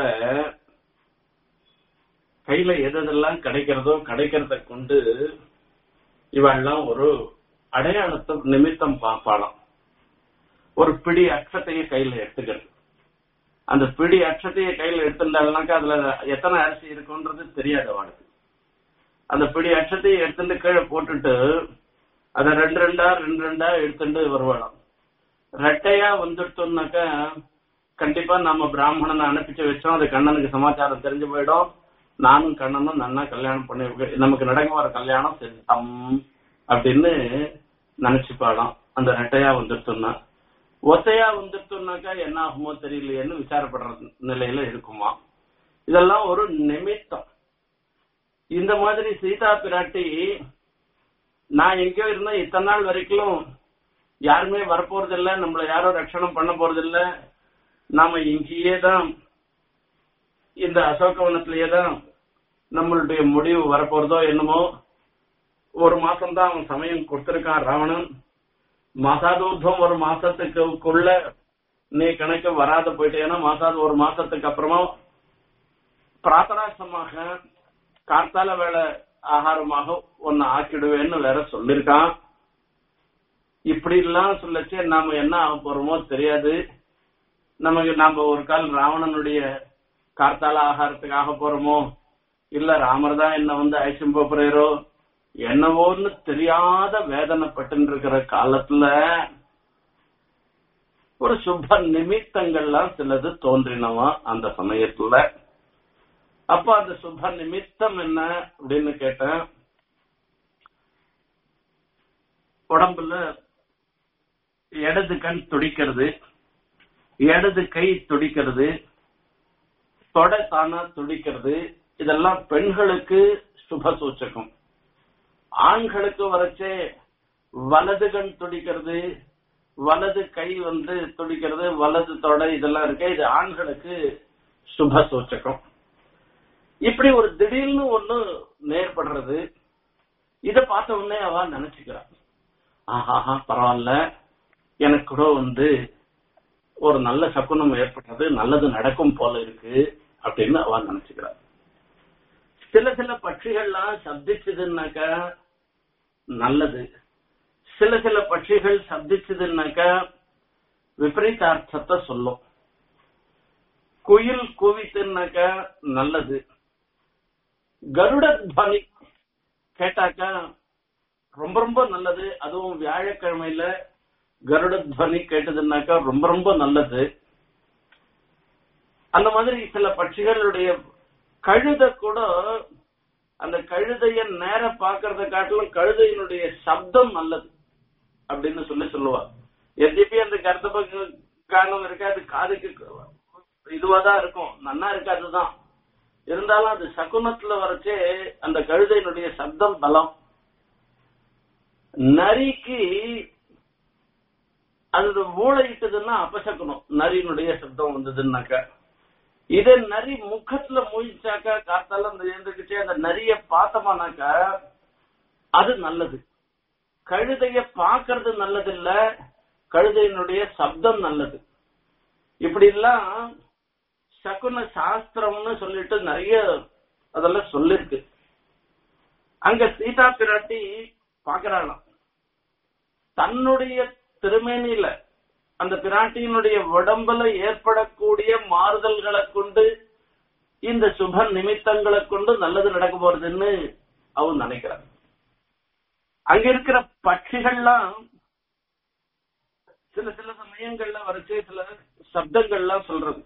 கையில எதெல்லாம் கிடைக்கிறதோ கிடைக்கிறத கொண்டு இவெல்லாம் ஒரு அடையாளத்தை நிமித்தம் பார்ப்பாளாம் ஒரு பிடி அக்ஷத்தையே கையில எடுத்துக்கிறது அந்த பிடி அக்ஷத்தையே கையில எடுத்துட்டாள்னாக்கா அதுல எத்தனை அரிசி இருக்குன்றது தெரியாது அவனுக்கு அந்த பிடி அக்ஷத்தையே எடுத்துட்டு கீழே போட்டுட்டு அத ரெண்டு ரெண்டா ரெண்டு ரெண்டா எடுத்துட்டு வருவாளாம் ரெட்டையா வந்துட்டோம்னாக்கா கண்டிப்பா நம்ம பிராமணனை அனுப்பிச்சு வச்சோம் அது கண்ணனுக்கு சமாச்சாரம் தெரிஞ்சு போயிடும் நானும் கண்ணனும் நன்னா கல்யாணம் பண்ணி நமக்கு நடக்க வர கல்யாணம் செஞ்சம் அப்படின்னு நினைச்சுப்பாளாம் அந்த ரெட்டையா வந்துட்டோம்னா ஒத்தையா வந்துட்டோம்னாக்கா என்ன ஆகுமோ தெரியலையேன்னு விசாரப்படுற நிலையில இருக்குமா இதெல்லாம் ஒரு நிமித்தம் இந்த மாதிரி சீதா பிராட்டி நான் எங்கேயோ இருந்தா இத்தனை நாள் வரைக்கும் யாருமே வரப்போறது இல்ல நம்மள யாரும் ரட்சணம் பண்ண போறது இல்ல நாம இங்கேயே தான் இந்த அசோகவனத்திலேயே தான் நம்மளுடைய முடிவு வரப்போறதோ என்னமோ ஒரு மாசம் தான் அவன் சமயம் கொடுத்திருக்கான் ராவணன் மாசாதூர்தம் ஒரு மாசத்துக்குள்ள நீ கணக்கு வராத போயிட்டேன்னா மாசாது ஒரு மாசத்துக்கு அப்புறமா பிரார்த்தனாசமாக கார்த்தால வேலை ஆகாரமாக ஒன்னு ஆக்கிடுவேன்னு வேற சொல்லிருக்கான் இப்படி எல்லாம் சொல்லச்சு நாம என்ன ஆக போறோமோ தெரியாது நமக்கு நாம ஒரு கால் ராவணனுடைய கார்த்தால ஆகாரத்துக்கு ஆக போறோமோ இல்ல ராமர் தான் என்ன வந்து அழைச்சும் போறோ என்னவோன்னு தெரியாத வேதனைப்பட்டு இருக்கிற காலத்துல ஒரு சுப நிமித்தங்கள்லாம் சிலது தோன்றினவா அந்த சமயத்துல அப்ப அந்த சுப நிமித்தம் என்ன அப்படின்னு கேட்டேன் உடம்புல இடது கண் துடிக்கிறது இடது கை துடிக்கிறது தொடை தானா துடிக்கிறது இதெல்லாம் பெண்களுக்கு சுப சூச்சகம் ஆண்களுக்கு வரைச்சே வலது கண் துடிக்கிறது வலது கை வந்து துடிக்கிறது வலது தொடை இதெல்லாம் இருக்கு இது ஆண்களுக்கு சுப சூச்சகம் இப்படி ஒரு திடீர்னு ஒண்ணு நேர்படுறது இத பார்த்த உடனே அவ நினைச்சுக்கிறா ஆஹாஹா பரவாயில்ல எனக்கு கூட வந்து ஒரு நல்ல சகுனம் ஏற்பட்டது நல்லது நடக்கும் போல இருக்கு அப்படின்னு அவ நினைச்சுக்கிறா சில சில பட்சிகள்லாம் சப்திச்சதுன்னாக்கா நல்லது சில சில பட்சிகள் சப்திச்சதுன்னாக்கா விபரீதார்த்தத்தை சொல்லும் குயில் கூவித்துனாக்கா நல்லது கருட துவனி கேட்டாக்கா ரொம்ப ரொம்ப நல்லது அதுவும் வியாழக்கிழமையில கருட துவனி கேட்டதுன்னாக்கா ரொம்ப ரொம்ப நல்லது அந்த மாதிரி சில பட்சிகளுடைய கழுத கூட அந்த கழுதைய நேர பாக்குறத காட்டிலும் கழுதையினுடைய சப்தம் நல்லது அப்படின்னு சொல்லி சொல்லுவா எதிபி அந்த கருத்த காரணம் இருக்காது காதுக்கு இதுவாதான் இருக்கும் நன்னா இருக்காதுதான் இருந்தாலும் அது சகுனத்துல வரைச்சே அந்த கழுதையினுடைய சப்தம் பலம் நரிக்கு அது மூளையிட்டதுன்னா அபசகுனம் நரியினுடைய சப்தம் வந்ததுன்னாக்கா இதே நரி முகத்துல மூழ்கிச்சாக்கா காத்தால அந்த எழுந்துக்கிட்டே அந்த நரிய பார்த்தோமானாக்கா அது நல்லது கழுதைய பாக்குறது நல்லது இல்ல கழுதையினுடைய சப்தம் நல்லது இப்படி எல்லாம் சகுன சாஸ்திரம்னு சொல்லிட்டு நிறைய அதெல்லாம் சொல்லிருக்கு அங்க சீதா பிராட்டி பாக்குறாளாம் தன்னுடைய திருமேனியில அந்த பிராட்டியினுடைய உடம்புல ஏற்படக்கூடிய மாறுதல்களை கொண்டு இந்த சுப நிமித்தங்களை கொண்டு நல்லது நடக்க போறதுன்னு அவன் நினைக்கிறான் அங்க இருக்கிற பட்சிகள்லாம் சில சில சமயங்கள்ல வரைச்சே சில சப்தங்கள்லாம் சொல்றது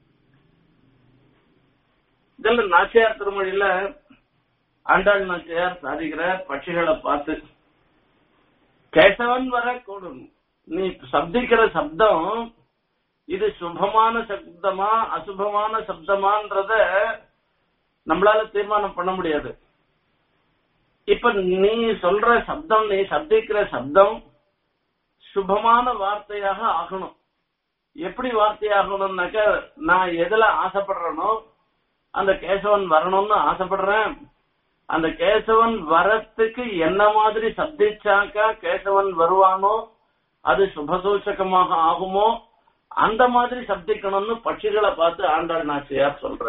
இதுல நாச்சியார் திருமொழியில ஆண்டாள் நாச்சியார் சாதிக்கிற பட்சிகளை பார்த்து கேசவன் வர கூடும் நீ சப்திக்கிற சப்தம் இது சுபமான சப்தமா அசுபமான சப்தமான்றத நம்மளால தீர்மானம் பண்ண முடியாது இப்ப நீ சொல்ற சப்தம் நீ சப்திக்கிற சப்தம் சுபமான வார்த்தையாக ஆகணும் எப்படி வார்த்தையாகணும்னாக்க நான் எதுல ஆசைப்படுறேனோ அந்த கேசவன் வரணும்னு ஆசைப்படுறேன் அந்த கேசவன் வரத்துக்கு என்ன மாதிரி சப்திச்சாக்கா கேசவன் வருவானோ அது சுபசூச்சகமாக ஆகுமோ அந்த மாதிரி சப்திக்கணும்னு பட்சிகளை பார்த்து ஆண்டாள் நாச்சியார் சொல்ற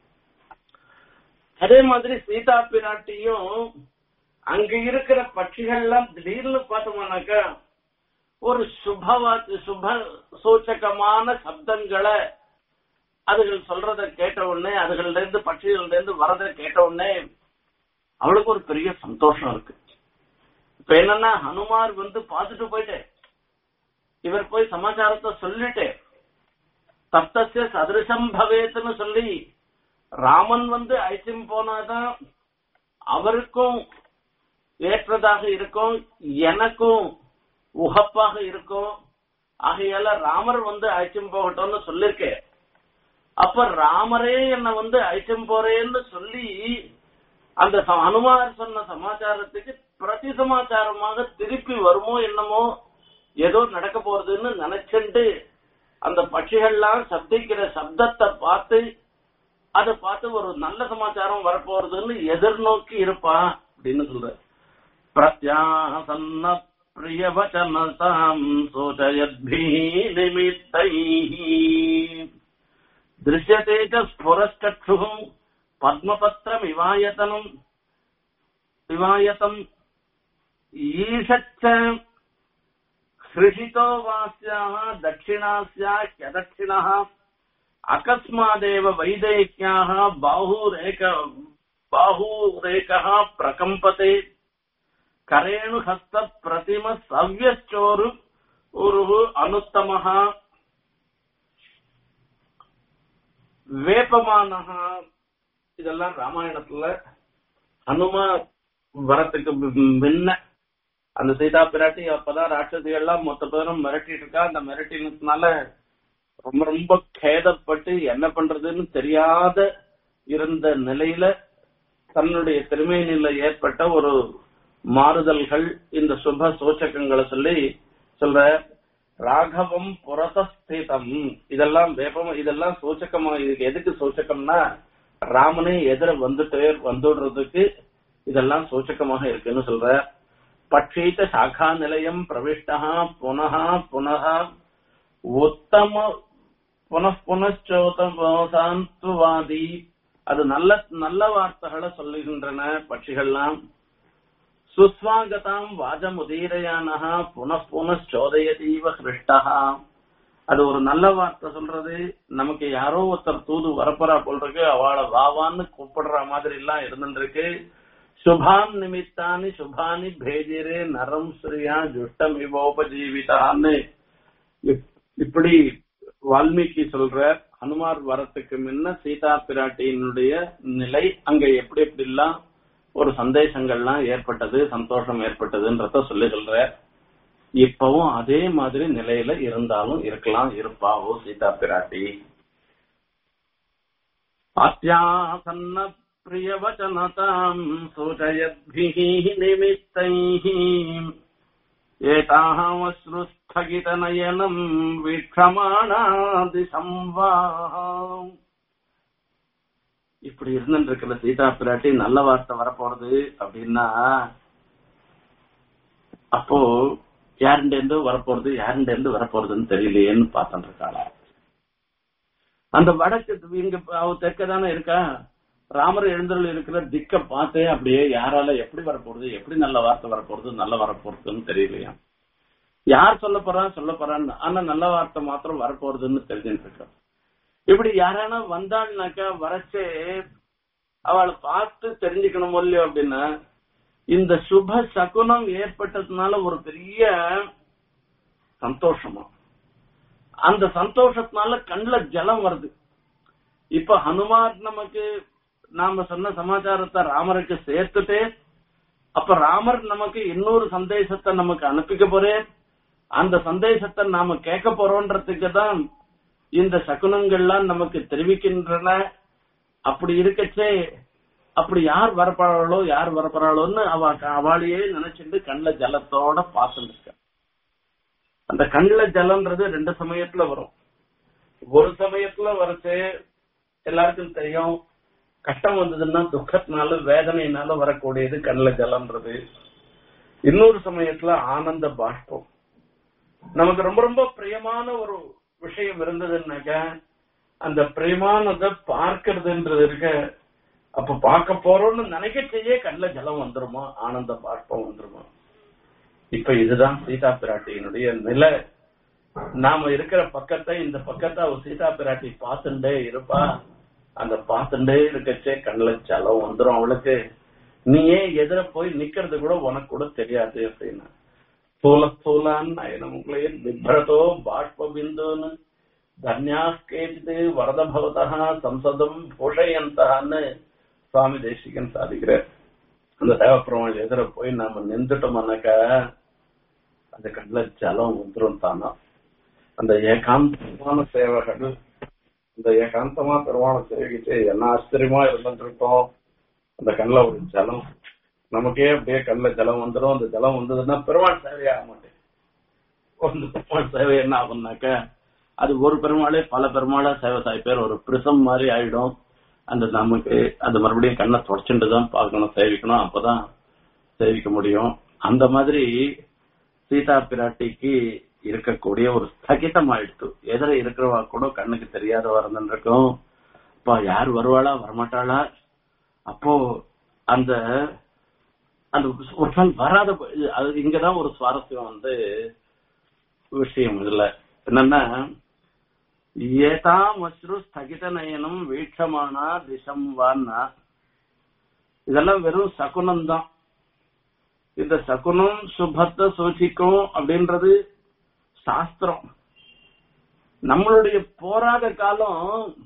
அதே மாதிரி சீதா பிராட்டியும் அங்க இருக்கிற பட்சிகள்லாம் திடீர்னு பார்த்தோம்னாக்கா ஒரு சுபவாத்து சுப சூச்சகமான சப்தங்களை அதுகள் சொல்றத கேட்ட உடனே அதுகள்ல இருந்து பட்சிகள்ல இருந்து வரத கேட்ட உடனே அவளுக்கு ஒரு பெரிய சந்தோஷம் இருக்கு இப்ப என்னன்னா ஹனுமார் வந்து பார்த்துட்டு போயிட்டேன் இவர் போய் சமாச்சாரத்தை சொல்லிட்டு தப்தசிய சதிருஷம் பவேத்துன்னு சொல்லி ராமன் வந்து ஐச்சிம் போனாதான் அவருக்கும் ஏற்றதாக இருக்கும் எனக்கும் உகப்பாக இருக்கும் ஆகையால ராமர் வந்து அழைச்சும் போகட்டும்னு சொல்லிருக்கேன் அப்ப ராமரே என்ன வந்து அழைச்சும் போறேன்னு சொல்லி அந்த ச- அனுமார் சொன்ன சமாச்சாரத்துக்கு பிரதி சமாச்சாரமாக திருப்பி வருமோ என்னமோ ஏதோ நடக்க போறதுன்னு நினைச்சுட்டு அந்த பட்சிகள்லாம் சப்திக்கிற சப்தத்தை பார்த்து அதை பார்த்து ஒரு நல்ல சமாச்சாரம் வரப்போறதுன்னு எதிர்நோக்கி இருப்பா அப்படின்னு சொல்ற பிரத்யாசன்ன பிரியவச்சனதாம் சோச்சயத்பி நிமித்தைः दृश्यते च स्फुरश्चक्षुः पद्मपत्रमिवायतनम् इवायतम् ईषच्च हृषितो वास्याः दक्षिणास्या ह्यदक्षिणः अकस्मादेव वैदेह्याः बाहुरेक बाहुरेकः प्रकम्पते करेणुहस्त प्रतिम सव्यश्चोरु उरुः अनुत्तमः வேப்பமானஹா இதெல்லாம் ராமாயணத்துல ஹனுமா வரத்துக்கு முன்ன அந்த சீதா பிராட்டி அப்பதான் ராட்சசிகள்லாம் மொத்த பேரும் மிரட்டிட்டு இருக்கா அந்த மிரட்டினதுனால ரொம்ப ரொம்ப கேதப்பட்டு என்ன பண்றதுன்னு தெரியாத இருந்த நிலையில தன்னுடைய திருமேனில ஏற்பட்ட ஒரு மாறுதல்கள் இந்த சுப சூச்சகங்களை சொல்லி சொல்ற ராகவம் புரதஸ்திதம் இதெல்லாம் வேப்பம் இதெல்லாம் சூச்சகமா இதுக்கு எதுக்கு சூச்சகம்னா ராமனே எதிர வந்துட்டு வந்துடுறதுக்கு இதெல்லாம் சூச்சகமாக இருக்குன்னு சொல்ற பட்சீத சாகா நிலையம் பிரவிஷ்டா புனः புனः உத்தம புனః புனச்சோதவாதி அது நல்ல நல்ல வார்த்தைகளை சொல்லுகின்றன பட்சிகள்லாம் சுஸ்வாகதாம் வாஜமுதீரயானஹா புனః புனச்சோதயதீவ ஹிருஷ்டா அது ஒரு நல்ல வார்த்தை சொல்றது நமக்கு யாரோ ஒருத்தர் தூது வரப்போறா போல் இருக்கு அவளை வாவான்னு கூப்பிடுற மாதிரி எல்லாம் இருந்துருக்கு சுபாம் நிமித்தானி சுபானி பேஜிரே நரம் ஸ்ரீயா ஜுஷ்டம் இவோபஜீவிதான்னு இப்படி வால்மீகி சொல்ற ஹனுமார் வரத்துக்கு முன்ன சீதா பிராட்டியினுடைய நிலை அங்க எப்படி எப்படி எல்லாம் ஒரு சந்தேசங்கள்லாம் ஏற்பட்டது சந்தோஷம் ஏற்பட்டதுன்றத சொல்லி சொல்ற இப்பவும் அதே மாதிரி நிலையில இருந்தாலும் இருக்கலாம் இருப்பாவோ சீதா பிராட்டி அத்தியாசன்ன பிரியவச்சனதாம் சூச்சயத்பிः நிமித்தைः ஏதாமஸ்ருஸ்தகிதநயனம் வீட்சமானாதிசம்வாஹ இப்படி இருந்துட்டு இருக்கிற சீதா பிராட்டி நல்ல வார்த்தை வரப்போறது அப்படின்னா அப்போ யாருண்ட இருந்து வரப்போறது யாருண்ட இருந்து வரப்போறதுன்னு தெரியலையேன்னு பார்த்துட்டு இருக்காளா அந்த வடக்கு இங்க அவ தெற்க தானே இருக்கா ராமர் எழுந்தருள் இருக்கிற திக்க பார்த்தே அப்படியே யாரால எப்படி வரப்போறது எப்படி நல்ல வார்த்தை வரப்போறது நல்ல வரப்போறதுன்னு தெரியலையா யார் சொல்ல போறா சொல்ல போறான்னு ஆனா நல்ல வார்த்தை மாத்திரம் வரப்போறதுன்னு தெரிஞ்சுட்டு இருக்கோம் இப்படி யாரானா வந்தாள்னாக்கா வரச்சே அவளை பார்த்து தெரிஞ்சுக்கணும் இல்லையோ அப்படின்னா இந்த சுப சகுனம் ஏற்பட்டதுனால ஒரு பெரிய சந்தோஷமா அந்த சந்தோஷத்தினால கண்ணுல ஜலம் வருது இப்ப ஹனுமார் நமக்கு நாம சொன்ன சமாச்சாரத்தை ராமருக்கு சேர்த்துட்டே அப்ப ராமர் நமக்கு இன்னொரு சந்தேசத்தை நமக்கு அனுப்பிக்க போறேன் அந்த சந்தேசத்தை நாம கேட்க போறோன்றதுக்கு தான் இந்த சகுனங்கள்லாம் நமக்கு தெரிவிக்கின்றன அப்படி இருக்கச்சே அப்படி யார் வரப்போறாளோ யார் வரப்போறாளோன்னு அவ அவளையே நினைச்சிட்டு கண்ணுல ஜலத்தோட பார்த்துட்டு இருக்க அந்த கண்ணுல ஜலம்ன்றது ரெண்டு சமயத்துல வரும் ஒரு சமயத்துல வரச்சு எல்லாருக்கும் தெரியும் கஷ்டம் வந்ததுன்னா துக்கத்தினால வேதனையினால வரக்கூடியது கண்ணுல ஜலம்ன்றது இன்னொரு சமயத்துல ஆனந்த பாஷ்பம் நமக்கு ரொம்ப ரொம்ப பிரியமான ஒரு விஷயம் இருந்ததுன்னாக்க அந்த பிரியமானதை பார்க்கறதுன்றது இருக்க அப்ப பார்க்க போறோம்னு நினைக்கச்சேயே கண்ணுல ஜலம் வந்துருமா ஆனந்த பாஷ்பம் வந்துருமா இப்ப இதுதான் சீதா பிராட்டியினுடைய நிலை நாம இருக்கிற பக்கத்தை இந்த பக்கத்தை அவ சீதா பிராட்டி பார்த்துட்டே இருப்பா அந்த பார்த்துட்டே இருக்கச்சே கண்ணுல ஜலம் வந்துரும் அவளுக்கு நீ ஏன் எதிர போய் நிக்கிறது கூட உனக்கு கூட தெரியாது அப்படின்னா ஸ்தூல ஸ்தூலான் நயனமுங்களே பிப்ரதோ பாஷ்ப பிந்துன்னு தன்யாஸ்கேஜிது வரத பவதா சம்சதம் பூஷயந்தான்னு சுவாமி தேசிகன் சாதிக்கிறார் அந்த தேவப்பிரமாள் எதிர போய் நாம நின்றுட்டோம்னாக்கா அந்த கண்ணுல ஜலம் வந்துரும் தானா அந்த ஏகாந்தமான சேவைகள் இந்த ஏகாந்தமா பெருமான சேவைக்கிட்டு என்ன ஆச்சரியமா இருந்துருக்கோம் அந்த கண்ணுல ஒரு ஜலம் நமக்கே அப்படியே கண்ணுல ஜலம் வந்துடும் அந்த ஜலம் வந்ததுன்னா பெருமாள் சேவையாக மாட்டேன் அந்த பெருமாள் சேவை என்ன ஆகும்னாக்க அது ஒரு பெருமாளே பல பெருமாளா சேவை சாய்ப்பேர் ஒரு பிரிசம் மாதிரி ஆயிடும் அந்த நமக்கு அது மறுபடியும் கண்ணை தொடச்சுட்டு தான் பார்க்கணும் சேவிக்கணும் அப்பதான் சேவிக்க முடியும் அந்த மாதிரி சீதா பிராட்டிக்கு இருக்கக்கூடிய ஒரு ஸ்தகிதம் ஆயிடுத்து எதிர இருக்கிறவா கூட கண்ணுக்கு தெரியாதவா இருந்துருக்கும் அப்பா யார் வருவாளா வரமாட்டாளா அப்போ அந்த அந்த ஒரு நாள் வராத அது இங்கதான் ஒரு சுவாரஸ்யம் வந்து விஷயம் இதுல என்னன்னா ஏதாம் அஸ்ரு ஸ்தகித நயனம் வீட்சமானா திசம் வான்னா இதெல்லாம் வெறும் சகுனம் தான் இந்த சகுனம் சுபத்தை சூச்சிக்கும் அப்படின்றது சாஸ்திரம் நம்மளுடைய போராத காலம்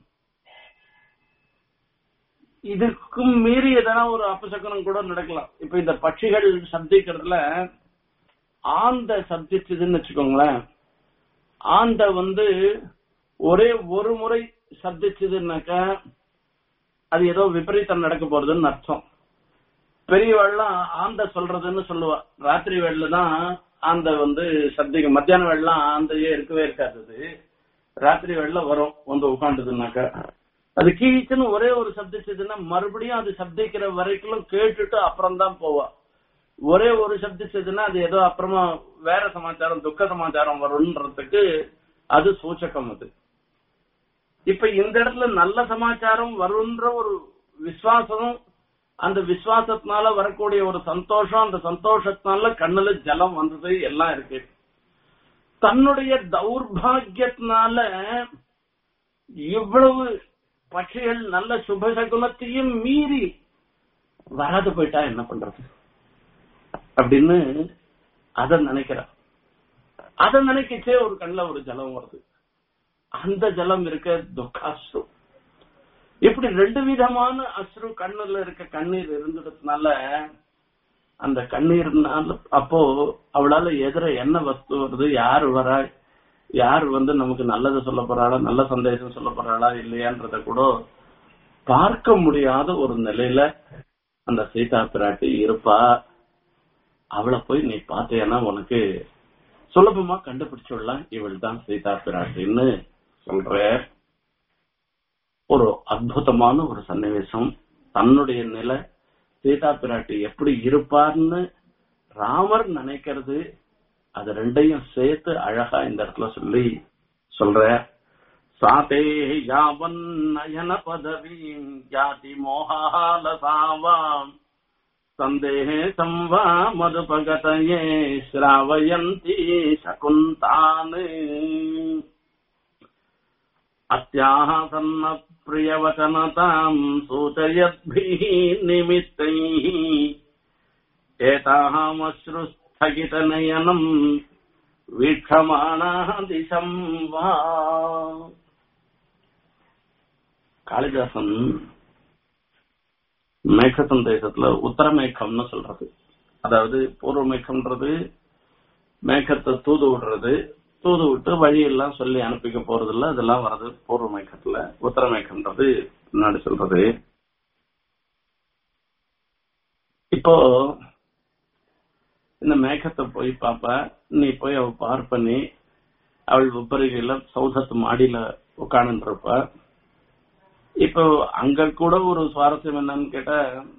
இதுக்கும் மீறி எதனா ஒரு அபசகுனம் கூட நடக்கலாம் இப்ப இந்த பட்சிகள் சப்திக்கிறதுல ஆந்த சப்திச்சதுன்னு வச்சுக்கோங்களேன் ஆந்த வந்து ஒரே ஒரு முறை சப்திச்சதுன்னாக்கா அது ஏதோ விபரீதம் நடக்க போறதுன்னு அர்த்தம் பெரியவாள்லாம் ஆந்த சொல்றதுன்னு சொல்லுவா ராத்திரி வேளையில தான் அந்த வந்து சப்திக்கு மத்தியான வெள்ளம் ஆந்தையே இருக்கவே இருக்காது அது ராத்திரி வெள்ளம் வரும் வந்து உட்காந்துதுனாக்கா அது கீழ்ச்சுன்னு ஒரே ஒரு சப்திச்சதுன்னா மறுபடியும் அது சப்திக்கிற வரைக்கும் கேட்டுட்டு அப்புறம் தான் போவா ஒரே ஒரு சப்திச்சதுன்னா அது ஏதோ அப்புறமா வேற சமாச்சாரம் துக்க சமாச்சாரம் வரும்ன்றதுக்கு அது சூச்சகம் அது இப்ப இந்த இடத்துல நல்ல சமாச்சாரம் வரும்ன்ற ஒரு விசுவாசம் அந்த விசுவாசத்தினால வரக்கூடிய ஒரு சந்தோஷம் அந்த சந்தோஷத்தினால கண்ணுல ஜலம் வந்தது எல்லாம் இருக்கு தன்னுடைய தௌர்பாகியத்தினால இவ்வளவு பட்சிகள் நல்ல சுபசகுனத்தையும் மீறி வராது போயிட்டா என்ன பண்றது அப்படின்னு அத நினைக்கிறா அத நினைக்கச்சே ஒரு கண்ணுல ஒரு ஜலம் வருது அந்த ஜலம் இருக்க துக்காஸ்ரு இப்படி ரெண்டு விதமான அஸ்ரு கண்ணுல இருக்க கண்ணீர் இருந்ததுனால அந்த கண்ணீர்னால அப்போ அவளால எதிர என்ன வஸ்து வருது யாரு வரா யார் வந்து நமக்கு நல்லது சொல்ல போறாளா நல்ல சந்தேசம் சொல்ல போறாளா இல்லையான்றத கூட பார்க்க முடியாத ஒரு நிலையில அந்த சீதா பிராட்டி இருப்பா அவளை போய் நீ பார்த்தேன்னா உனக்கு சுலபமா கண்டுபிடிச்சுடலாம் இவள் தான் சீதா பிராட்டின்னு சொல்ற ஒரு அற்புதமான ஒரு சன்னிவேசம் தன்னுடைய நிலை சீதா பிராட்டி எப்படி இருப்பார்னு ராமர் நினைக்கிறது அது ரெண்டையும் சேர்த்து அழகா இந்த இடத்துல சொல்லி சொல்ற சாதே யாவன் நயன பதவீம் ஜாதி மோகாலசாவாம் சந்தேசம் வா மதுபகதயே ஸ்ராவயந்தி சகுந்தானு अस्याः सन्न प्रियवचनताम् सूचयद्भिः निमित्तैः एतामश्रुस्थगितनयनम् வீட்சமானாः திசம் வா காளிதாசன் மேக சந்தேசத்துல உத்தர மேகம்னு சொல்றது அதாவது பூர்வ மேகம்ன்றது மேகத்தை தூது விடுறது தூது விட்டு வழியெல்லாம் சொல்லி அனுப்பிக்க போறது இல்ல இதெல்லாம் வர்றது பூர்வ மேகத்துல உத்தர மேகம்ன்றது முன்னாடி சொல்றது இப்போ இந்த மேகத்தை போய் பாப்ப நீ போய் அவ பார் பண்ணி அவள் உப்பரிகையில சௌதத்து மாடியில உட்கார்ந்து இருப்ப இப்போ அங்க கூட ஒரு சுவாரஸ்யம் என்னன்னு கேட்டா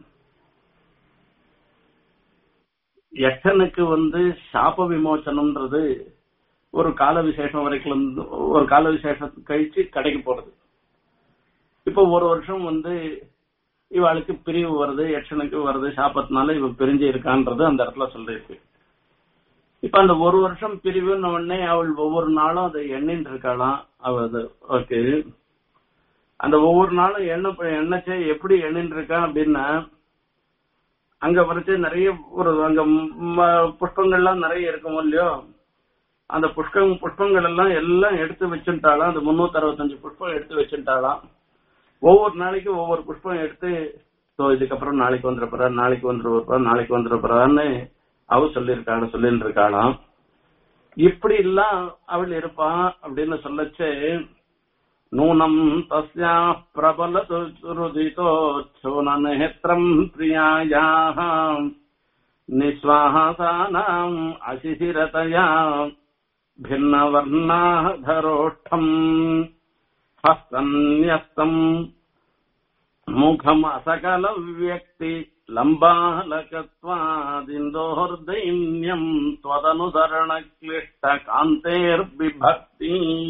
யக்ஷனுக்கு வந்து சாப விமோச்சனம்ன்றது ஒரு கால விசேஷம் வரைக்கும் ஒரு கால விசேஷம் கழிச்சு கடைக்கு போறது இப்போ ஒரு வருஷம் வந்து இவாளுக்கு பிரிவு வருது யட்சனுக்கு வருது சாப்பத்தினால இவ பிரிஞ்சு இருக்கான்றது அந்த இடத்துல சொல்லிருக்கு இப்ப அந்த ஒரு வருஷம் பிரிவுன்னு உடனே அவள் ஒவ்வொரு நாளும் அதை எண்ணின்னு இருக்காளாம் அவள் ஓகே அந்த ஒவ்வொரு நாளும் எண்ண எண்ணச்சே எப்படி எண்ணின்னு இருக்கா அப்படின்னா அங்க வரைச்சு நிறைய ஒரு அங்க புஷ்பங்கள்லாம் நிறைய இருக்குமோ இல்லையோ அந்த புஷ்பம் புஷ்பங்கள் எல்லாம் எல்லாம் எடுத்து வச்சுட்டாலாம் அந்த முன்னூத்தி அறுபத்தஞ்சு புஷ்பம் எடுத்து வச்சுட்டாலாம் ஒவ்வொரு நாளைக்கு ஒவ்வொரு புஷ்பம் எடுத்து ஸோ இதுக்கப்புறம் நாளைக்கு வந்துட போறா நாளைக்கு வந்துட போறா நாளைக்கு வந்துட போறான்னு அவ சொல்லியிருக்காள் சொல்லிட்டு இருக்காளாம் இப்படி எல்லாம் அவள் இருப்பான் அப்படின்னு சொல்லச்சு நூனம் தஸ்யா பிரபல ருதிதோச்சோனநேத்திரம் பிரியாயாக நிஸ்வாசானாம் அசிசிரதயா भिन्नवर्णाधरोष्ठम् हस्तन्यस्तम् मुखमसकलव्यक्ति लम्बालकत्वादिन्दोर्दैन्यम् त्वदनुसरणक्लिष्टकान्तेर्बिभक्ति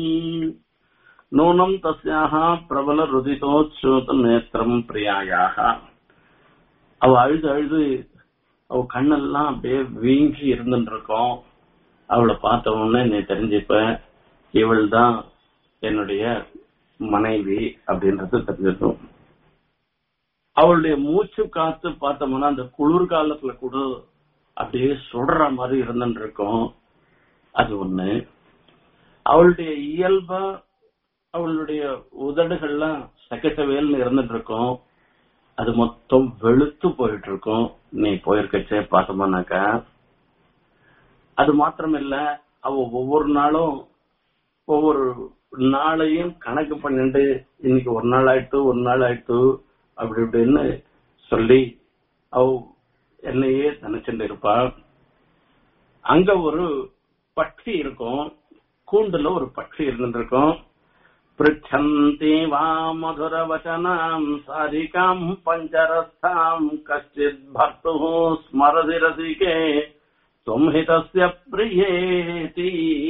नूनम् तस्याः प्रबलरुदितोच्छ्रुतनेत्रम् प्रियायाः அவ அழுது அழுது அவ கண்ணெல்லாம் அப்படியே வீங்கி இருந்துட்டு இருக்கோம் அவளை பார்த்த உடனே நீ தெரிஞ்சுப்ப இவள் தான் என்னுடைய மனைவி அப்படின்றது தெரிஞ்சிடும் அவளுடைய மூச்சு காத்து பார்த்தோம்னா அந்த குளிர் காலத்துல கூட அப்படியே சுடுற மாதிரி இருந்துட்டு இருக்கும் அது ஒண்ணு அவளுடைய இயல்பா அவளுடைய உதடுகள்லாம் சக்கச்சவேல்னு இருந்துட்டு இருக்கும் அது மொத்தம் வெளுத்து போயிட்டு இருக்கும் நீ போயிருக்கச்சே பார்த்தோம்னாக்கா அது மாத்திரம் இல்ல அவ ஒவ்வொரு நாளும் ஒவ்வொரு நாளையும் கணக்கு பண்ணிட்டு இன்னைக்கு ஒரு நாள் ஆயிட்டு ஒரு நாள் ஆயிட்டு அப்படி இப்படின்னு சொல்லி அவ என்னையே நினைச்சுட்டு இருப்பா அங்க ஒரு பட்சி இருக்கும் கூண்டுல ஒரு பட்சி இருந்திருக்கும் पृच्छन्ति वा मधुरवचनाम् सारिकाम् पञ्चरस्थाम् कश्चित् भर्तुः स्मरति रसिके त्वम् हि तस्य प्रियेति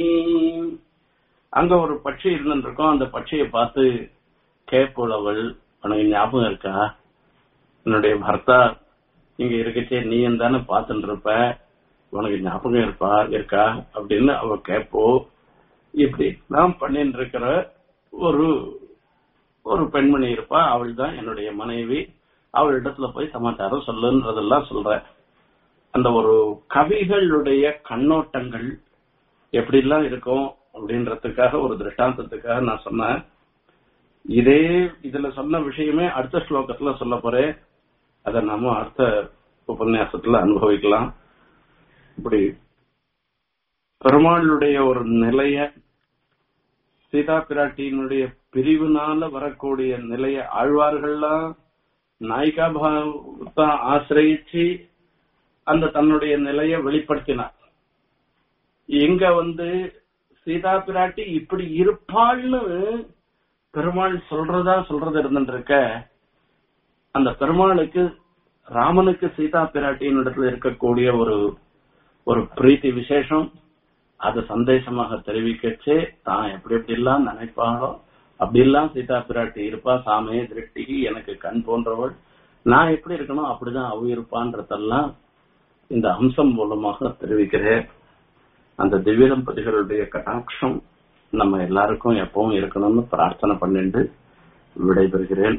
அங்க ஒரு பட்சி இருந்துருக்கோம் அந்த பட்சியை பார்த்து கேப்புளவள் உனக்கு ஞாபகம் இருக்கா என்னுடைய பர்த்தா இங்க இருக்கச்சே நீ தானே பார்த்துட்டு இருப்ப உனக்கு ஞாபகம் இருப்பா இருக்கா அப்படின்னு அவ கேப்போ இப்படி நான் பண்ணிட்டு இருக்கிற ஒரு ஒரு பெண்மணி இருப்பா அவள் தான் என்னுடைய மனைவி அவள் இடத்துல போய் சமாச்சாரம் சொல்லுன்றதெல்லாம் சொல்ற அந்த ஒரு கவிகளுடைய கண்ணோட்டங்கள் எப்படிலாம் இருக்கும் அப்படின்றதுக்காக ஒரு திருஷ்டாந்தத்துக்காக நான் சொன்னேன் இதே இதுல சொன்ன விஷயமே அடுத்த ஸ்லோகத்துல சொல்ல போறேன் அதை நாம அடுத்த உபன்யாசத்துல அனுபவிக்கலாம் இப்படி பெருமாளுடைய ஒரு நிலைய சீதா பிராட்டியினுடைய பிரிவினால வரக்கூடிய நிலைய ஆழ்வார்கள்லாம் நாயிகா பாவத்தை ஆசிரியிச்சு அந்த தன்னுடைய நிலைய வெளிப்படுத்தினார் எங்க வந்து சீதா பிராட்டி இப்படி இருப்பாள்னு பெருமாள் சொல்றதா சொல்றது இருந்துருக்க அந்த பெருமாளுக்கு ராமனுக்கு சீதா பிராட்டியின் இடத்துல இருக்கக்கூடிய ஒரு ஒரு பிரீத்தி விசேஷம் அது சந்தேசமாக தெரிவிக்கச்சே தான் எப்படி எப்படி எல்லாம் நினைப்பாளோ அப்படி எல்லாம் சீதா பிராட்டி இருப்பா சாமே திருஷ்டி எனக்கு கண் போன்றவள் நான் எப்படி இருக்கணும் அப்படிதான் அவ இருப்பான்றதெல்லாம் இந்த அம்சம் மூலமாக தெரிவிக்கிறேன் அந்த திவ்ய தம்பதிகளுடைய கடாட்சம் நம்ம எல்லாருக்கும் எப்பவும் இருக்கணும்னு பிரார்த்தனை பண்ணிட்டு விடைபெறுகிறேன்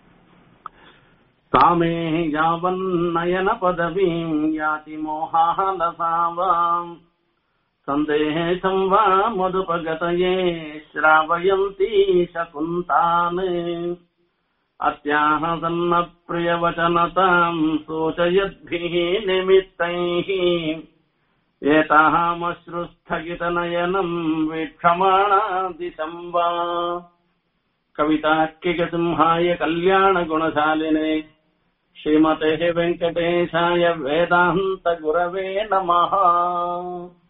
தாமே யாவன் நயன பதவீம் யாதி மோகாலசாவாம் सन्देशम् वा मधुपगतये श्रावयन्ती शकुन्तान् अत्याह सन्नप्रियवचनताम् सूचयद्भिः निमित्तैः एतामश्रुस्थगितनयनम् वीक्षमाणा दिशम् वा कवितार्किकसिंहाय कल्याणगुणशालिने श्रीमते वेङ्कटेशाय वेदान्तगुरवे नमः